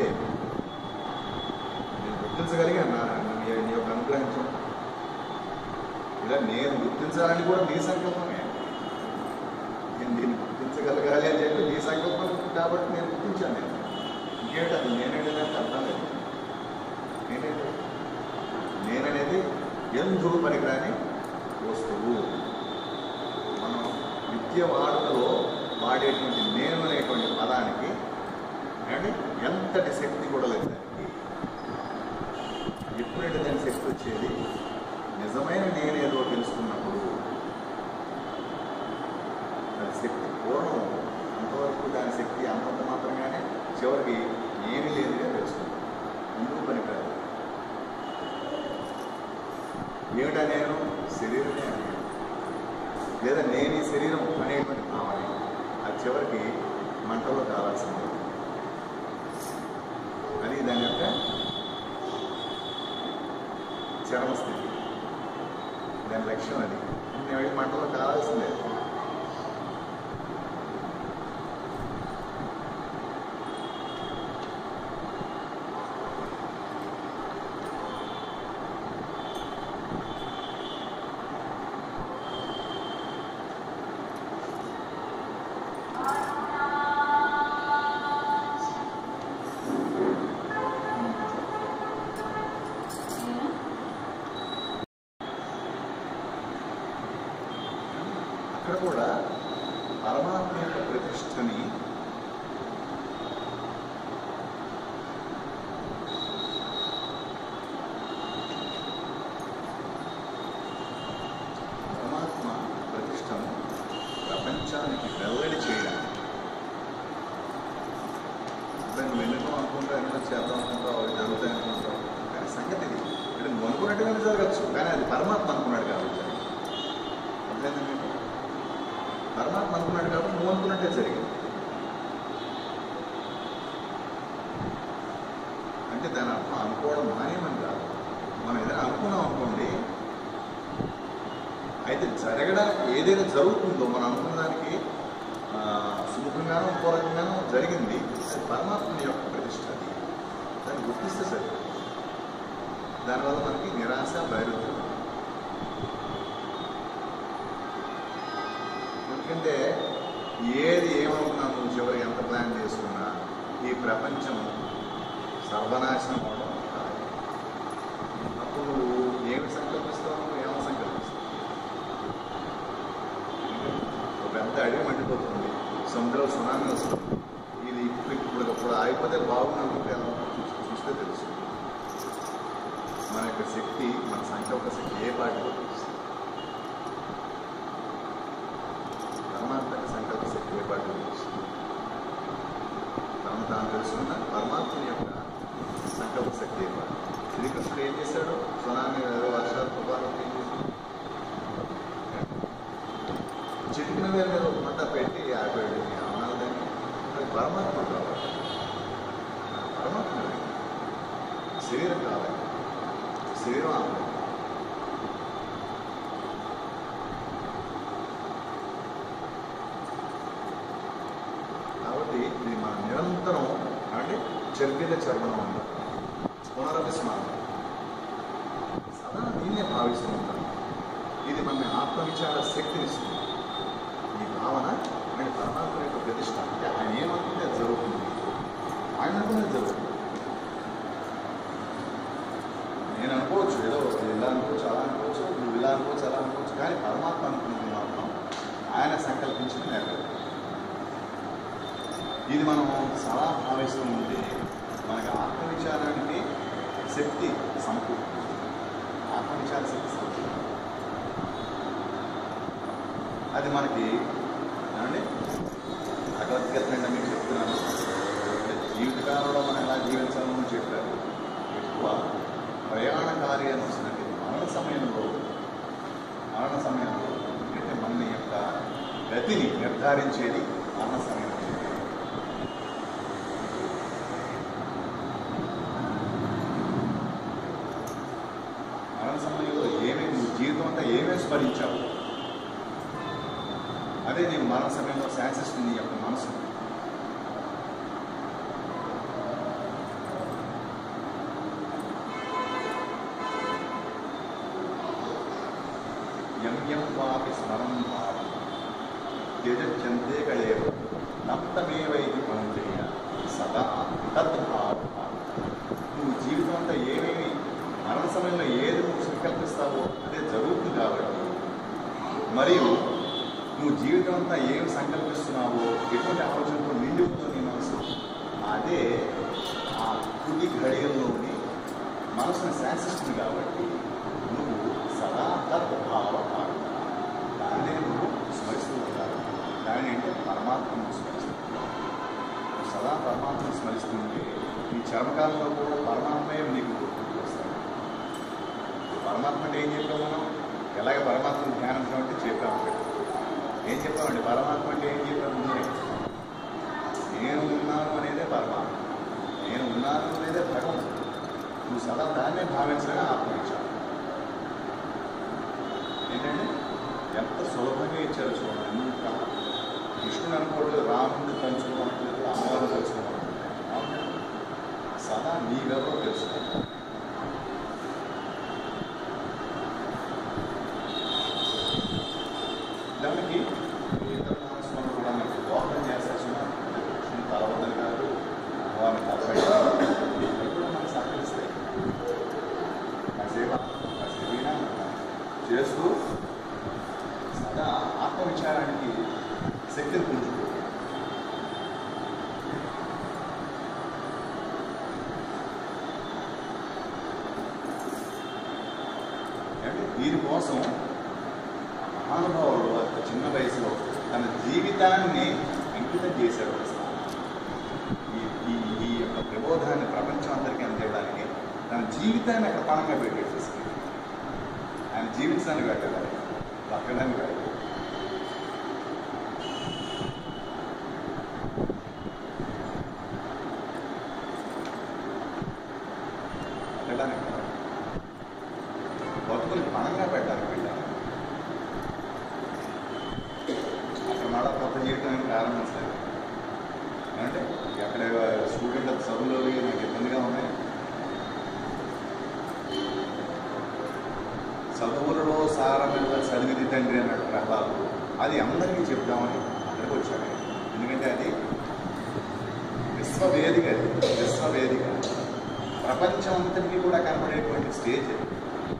నేను గుర్తించగలిగాను నా నీ నీ యొక్క అనుగ్రహించం ఇలా నేను గుర్తించాలని కూడా నీ సంకల్పమే నేను దీన్ని గుర్తించగలగాలి అని చెప్పి నీ సంకల్పం కాబట్టి నేను గుర్తించాను నేను ఇంకేంటి అది నేనేంటి అంటే అర్థం లేదు నేనేంటి నేననేది ఎందుకు పనికిరాని వస్తువు మనం నిత్య వాడుకలో వాడేటువంటి నేను అనేటువంటి పదానికి ఏమండి ఎంతటి శక్తి కూడా లేదు దానికి ఎప్పుడైతే దాని శక్తి వచ్చేది నిజమైన నేనేదో తెలుసుకున్నప్పుడు దాని శక్తి పూర్ణం అంతవరకు దాని శక్తి అంతంత మాత్రంగానే చివరికి ఏమీ లేదుగా తెలుసుకుంటాం ఎందుకు పనికిరాదు ఏమిటా నేను శరీరమే అని లేదా నేను ఈ శరీరం అనేటువంటి భావన అది చివరికి మంటలో కావాల్సింది అది దాని యొక్క చరమస్థితి దాని లక్ష్యం అది నేను వెళ్ళి మంటలో కావాల్సిందే అక్కడ కూడా పరమాత్మ యొక్క ప్రతిష్టని పరమాత్మ ప్రతిష్టను ప్రపంచానికి వెల్లడి చేయడానికి దాన్ని వెనుకం అనుకుంటా ఎన్నో చేద్దాం అనుకుంటావు అవి జరుగుతాయి అనుకుంటావు కానీ సంగతి ఇది అంటే నువ్వు అనుకున్నట్టుగానే జరగచ్చు కానీ అది పరమాత్మ అనుకున్నాడు కాబట్టి అర్థమైందా మీకు పరమాత్మ అనుకున్నాడు కాబట్టి నువ్వు అనుకున్నట్టే జరిగింది అంటే దాని అర్థం అనుకోవడం మానేమని కాదు మనం ఏదైనా అనుకున్నాం అనుకోండి అయితే జరగడం ఏదైతే జరుగుతుందో మనం అనుకున్న దానికి ఆ, సుముఖంగానో పూర్వకంగానో జరిగింది అది పరమాత్మ యొక్క ప్రతిష్ట అది దాన్ని గుర్తిస్తే సరే దానివల్ల మనకి నిరాశ బయలుదేరు ఎందుకంటే ఏది ఏమనుకున్నా నువ్వు చివరి ఎంత ప్లాన్ చేసుకున్నా ఈ ప్రపంచం సర్వనాశనం అవడం ఖాయం. అప్పుడు నువ్వు ఏమి సంకల్పిస్తావు నువ్వు ఏమో సంకల్పిస్తావు ఒక పెద్ద అడవి మండిపోతుంది సముద్రం సునామీ వస్తుంది ఇది ఇప్పుడు ఇప్పటికప్పుడు ఆగిపోతే బాగుంది ఎలా ఉంటుందో చూసి చూస్తే తెలుసు మన యొక్క శక్తి మన సంకల్ప శక్తి ఏ పాటిలో తెలుస్తుంది పరమాత్మక సంకల్ప శక్తి ఏ పాటిలో తెలుస్తుంది తను తాను తెలుసుకున్న పరమాత్మ యొక్క సంకల్ప శక్తి ఏ పాటి శ్రీకృష్ణుడు ఏం చేశాడు సునామీ ఏదో వర్షాలు తుఫాను ఏం చేశాడు చిటికిన వేల మీద ఒక మంట పెట్టి ఆపాడు అనాలి దాన్ని అది పరమాత్మ కావాలి పరమాత్మ శరీరం కావాలి శరీరం ఆపాలి కాబట్టి ఇది మన నిరంతరం అంటే చర్యల చర్మణం ఉంది పునరవిస్మరణ సదా దీన్నే భావిస్తూ ఉంటాం ఇది మన ఆత్మవిచార శక్తిని ఇస్తుంది ఈ భావన అంటే పరమాత్మ యొక్క ప్రతిష్ట అంటే ఆయన ఏమనుకుంటే అది జరుగుతుంది ఆయన అనుకున్నది జరుగుతుంది నేను అనుకోవచ్చు ఏదో ఇలా అనుకోవచ్చు అలా అనుకోవచ్చు నువ్వు ఇలా అనుకోవచ్చు అలా అనుకోవచ్చు కానీ పరమాత్మ అనుకున్నది మాత్రం ఆయన సంకల్పించింది నెరవేరు ఇది మనం చాలా భావిస్తూ ఉంటే మనకి ఆత్మవిచారానికి శక్తి సమకూరుతుంది ఆత్మవిచార శక్తి సమకూరుతుంది అది మనకి ఏమండి భగవద్గీత నిండా మీకు చెప్తున్నాను అంటే జీవితకాలంలో మనం ఎలా జీవించాలని చెప్పారు ఎక్కువ ప్రయాణకారి అని వస్తున్నట్టు మరణ సమయంలో మరణ సమయంలో అంటే మన యొక్క గతిని నిర్ధారించేది మరణ సమయం మరణ సమయంలో ఏమేమి నువ్వు జీవితం అంతా ఏమేమి స్మరించావు అదే నేను మరణ సమయంలో శాసిస్తుంది నీ యొక్క మనసు యం యం వాపి స్మరం భావం త్యజంతే కళేవ నప్తమేవైతి కౌంటేయ సదా తద్భావ నువ్వు జీవితం అంతా ఏమేమి మరణ సమయంలో ఏది నువ్వు సంకల్పిస్తావో అదే జరుగుతుంది కాబట్టి మరియు నువ్వు జీవితం అంతా ఏం సంకల్పిస్తున్నావో ఎటువంటి ఆలోచనతో నిండి ఉందో నీ మనసు అదే ఆ తుది ఘడియల్లోని మనసుని శాసిస్తుంది కాబట్టి నువ్వు సదా తద్భావ దాన్ని నువ్వు స్మరిస్తూ ఉండాలి దాని అంటే పరమాత్మను స్మరిస్తున్నావు నువ్వు సదా పరమాత్మను స్మరిస్తుంటే నీ చర్మకాలంలో కూడా పరమాత్మయే నీకు గుర్తుకు వస్తాడు పరమాత్మ అంటే ఏం చెప్పాం మనం ఎలాగ పరమాత్మను ధ్యానించడం అంటే చెప్పాము ఇక్కడ. ఏం చెప్పామండి పరమాత్మ అంటే ఏం చెప్పాము ముందే నేను ఉన్నాను అనేదే పరమాత్మ నేను ఉన్నాను అనేదే భగవంతుడు నువ్వు సదా దాన్నే భావించడమే ఆత్మవిచారం ఏంటంటే ఎంత సులభంగా ఇచ్చారు చూడండి ఎంత కృష్ణుడు అనుకోవట్లేదు రాముడిని తలుచుకోవట్లేదు అమ్మవారిని తలుచుకోవట్లేదు అవునా? సదా నీవెవరో తెలుసుకో దానికి ఇతర నామస్మరణ కూడా మనకు దోహదం చేస్తారు సుమారు కృష్ణుని తలవద్దని కాదు అమ్మవారిని తలపెట్టాలి ఇవి కూడా మనకు సహకరిస్తాయి కాసేపు కాసేపైనా చేస్తూ సదా ఆత్మవిచారానికి శక్తిని పుంజుకో అంటే దీనికోసం మహానుభావుడు అంత చిన్న వయసులో తన జీవితాన్ని అంకితం చేశాడు ఒక స్థానానికి. ఈ ఈ ఈ యొక్క ప్రబోధాన్ని ప్రపంచం అందరికీ అందివ్వడానికి తన జీవితాన్ని అక్కడ పణంగా పెట్టేసేసి ఆయన జీవించడానికి వెళ్ళాలి బతకడానికి వెళ్ళాలి వెళ్ళడానికి కాదు. బతుకుని పణంగా పెట్టడానికి వెళ్ళాను అక్కడ మళ్ళా కొత్త జీవితం ప్రారంభించలేదు అంటే అక్కడ స్టూడెంట్ చదువులో అవి నాకు ఇబ్బందిగా ఉన్నాయి చదువులలో సారమిల్ల చదివిది తండ్రి అన్నాడు ప్రహ్లాదు అది అందరికీ చెప్దామని అక్కడికి వచ్చాను నేను. ఎందుకంటే అది విశ్వవేదిక అది విశ్వవేదిక ప్రపంచం అంతటికీ కూడా కనబడేటువంటి స్టేజ్ అది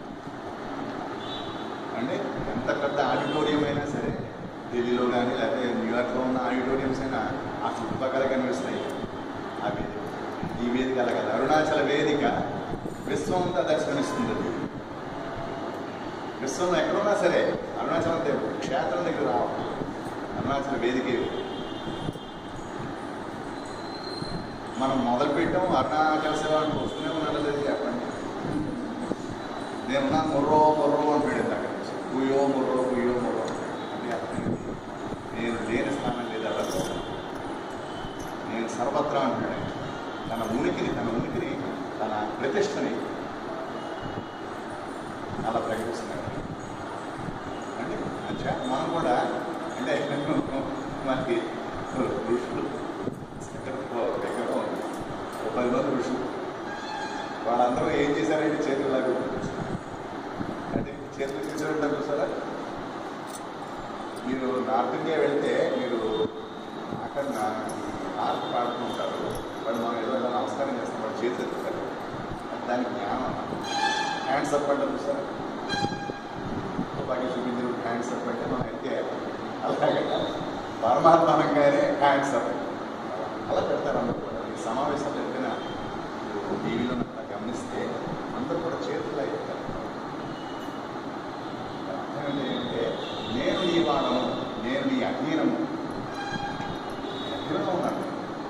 అంటే ఎంత పెద్ద ఆడిటోరియం అయినా సరే ఢిల్లీలో కానీ లేకపోతే న్యూయార్క్లో ఉన్న ఆడిటోరియంస్ అయినా ఆ చుట్టుపక్కల కనిపిస్తాయి ఆ వేదిక ఈ వేదిక అలా కదా అరుణాచల వేదిక విశ్వం అంతా దర్శనమిస్తుంది అది విశ్వంలో ఎక్కడున్నా సరే అరుణాచలం దేవుడు క్షేత్రం దగ్గర రావాలి అరుణాచల వేదికే మనం మొదలు పెట్టాం అరుణాచల శివ అని వస్తూనే ఉన్నాడు లేదు చెప్పండి నేనున్నా మొర్రో మొర్రో అని పెట్టింది అక్కడ నుంచి పుయ్యో మొర్రో పుయ్యో మొర్రో అంటే అర్థం ఏంటి? నేను లేని స్థానం లేదు అలా నేను సర్వత్రా అంటాడు ఆయన. తన ఉనికిని తన ఉనికిని తన ప్రతిష్టని అలా ప్రకటిస్తున్నాడు అంటే అచ్చా మనం కూడా అంటే మనకి ఋషులు దగ్గర ఉంది. ఒక పది మంది ఋషులు వాళ్ళందరూ ఏం చేశారంటే చేతులు లాగా అంటే చేతులు చేసేటప్పుడు చూసారా మీరు నార్త్ ఇండియా వెళ్తే మీరు అక్కడ నార్త్ పాడుతుంటారు వాళ్ళు మనం ఏదో ఏదో నమస్కారం చేస్తాం వాళ్ళు చేతులు ఎత్తుతారు అది దానికి జ్ఞానం హ్యాండ్స్ అప్ అంటే చూసారా బాగా చూపించారు హ్యాండ్స్ అప్ అంటే మనం అయితే అలాగే పరమాత్మ అనగానే హ్యాండ్స్ అప్ అలా పెడతారు అందరూ కూడా ఈ సమావేశాలు ఎప్పుడైనా టీవీలో గమనిస్తే అందరూ కూడా చేతులు అయిపోతారు అర్థం ఏంటంటే నేను ఈ వాడను నేను నీ అధీనము నీ అధీనంలో ఉన్నాను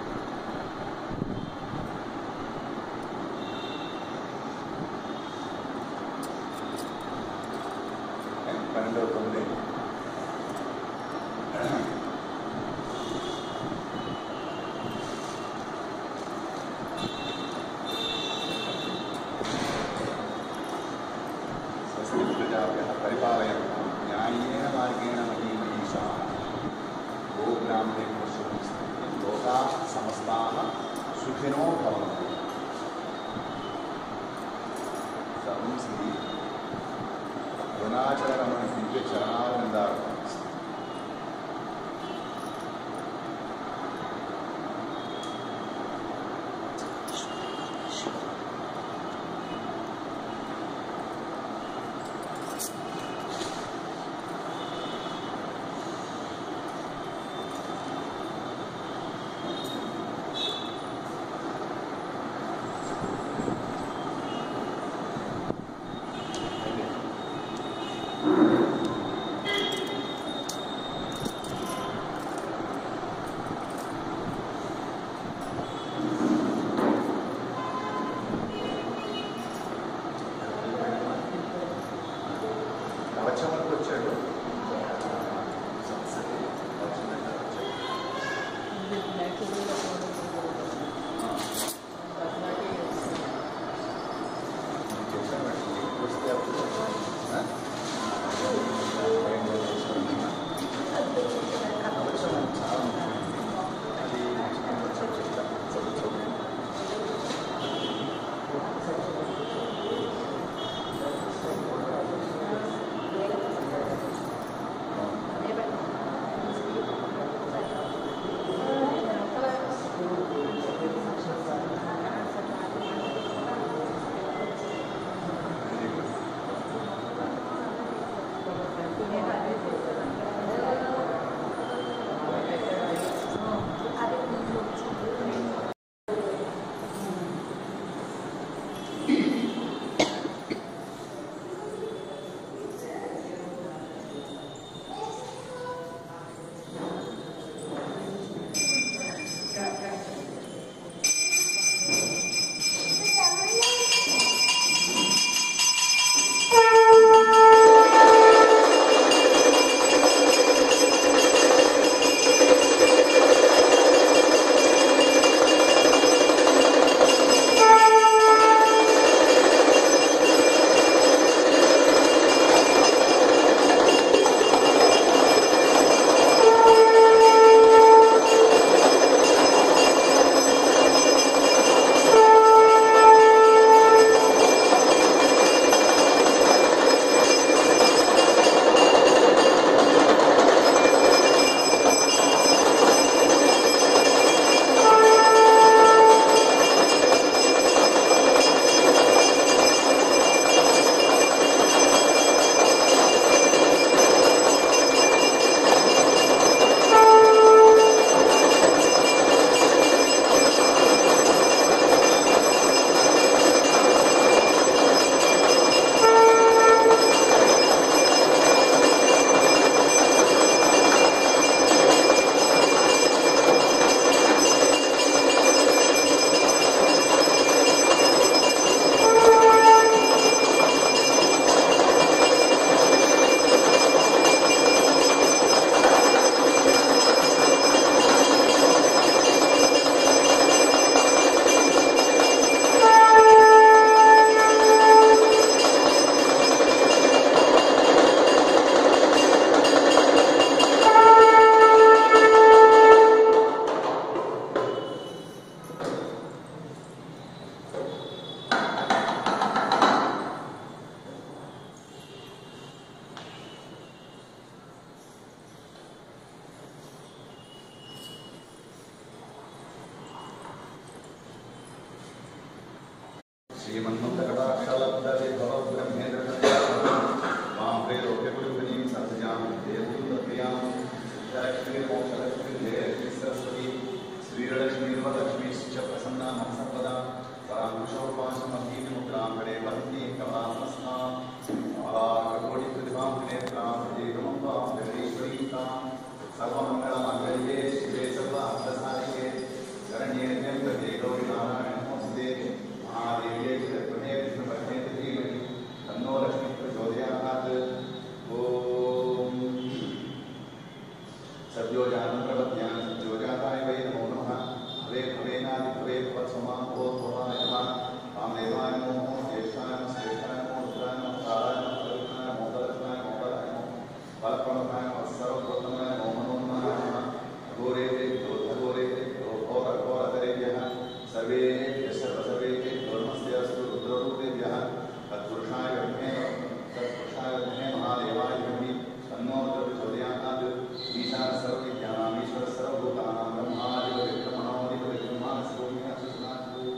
పన్నెండవ తొమ్మిది స్వస్తిప్రజాభ్యः పరిపాలయంతాం న్యాయేన మార్గేణ మహీమహీషా గోబ్రాహ్మణేభ్యో శుభమస్తు లోకాः సమస్తాः సుఖినో భవంతు సర్వం శ్రీ అరుణాచలరమణ దివ్య చరణాలందారు श्रीमन्मन्दकटाक्षलब्धे भवब्रह्मेन्द्र मां प्रेरोप्यकुलुकनीं सत्यां देवदूतप्रियां सिद्धलक्ष्मीर्मोक्षलक्ष्मीर् जयलक्ष्मी सरस्वती श्रीरलक्ष्मीर्वलक्ष्मीश्च प्रसन्ना मम सर्वदा पराङ्कुशोपासमभीतिमुद्रां गणे वन्दी कमलासनस्थां आलाककोटिप्रतिभां नेत्रां प्रतीकमं वां जगदीश्वरीं तां सर्वमङ्गलमङ्गल्ये शिवे सर्वार्थसाधिके शरण्ये त्र्यम्बके गौरी नारायण नमोऽस्ते महादेव्ये जगत्पते विष्णुपत्ने धीमहि तन्नो लक्ष्मी प्रचोदयात् ॐ सद्योजानं प्रपद्यां सद्योजाताय वै नमो नमः भवे भवेनादि भवे भवत्समां भवोद्भवाय नमः वामदेवाय नमो नमः ज्येष्ठाय नमः श्रेष्ठाय नमो रुद्राय नमः ताराय नमः करुणाय नमो दर्शनाय नमो बलाय नमो बलप्रमदाय नमः सर्वप्रोत्तमाय नमो मनो नमः घोरे घोरे घोर घोरतरेभ्यः सर्वेभ्यः सर्वसर्वेभ्यः धर्मस्य अस्तु रुद्ररूपेभ्यः तत्पुरुषाय ब्रह्मे तत्पुरुषाय ब्रह्मे महादेवाय ब्रह्मी तन्नो प्रचोदयात् ईशान सर्वविद्यानाम् ईश्वर सर्वभूतानां ब्रह्मादिपरिक्रमणोदिपरिक्रमाणस्वमीयसुनाथो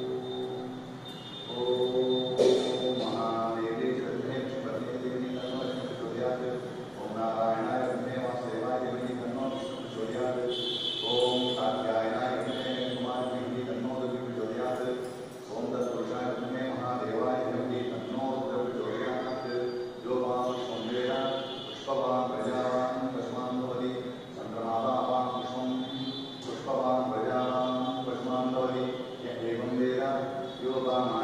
ॐ महादेवे जगन्मे विष्णुपत्ने देवी तन्नो लक्ष्मी प्रचोदयात् ॐ नारायणाय ब्रह्मे वासुदेवाय देवी तन्नो विष्णु प्रचोदयात् ॐ कात्यायनाय ब्रह्मे कुमारदेवी तन्नो देवी प्रचोदयात् ॐ तत्पुरुषाय ब्रह्मे महादेवाय देवी तन्नो रुद्र प्रचोदयात् यो वां विश्वं पुष्पवान् प्रजावान् पशुमान् भवति चन्द्रमावां पुष्पं पुष्पवान् प्रजावान् पशुमान् भवति य एवं वेद यो वा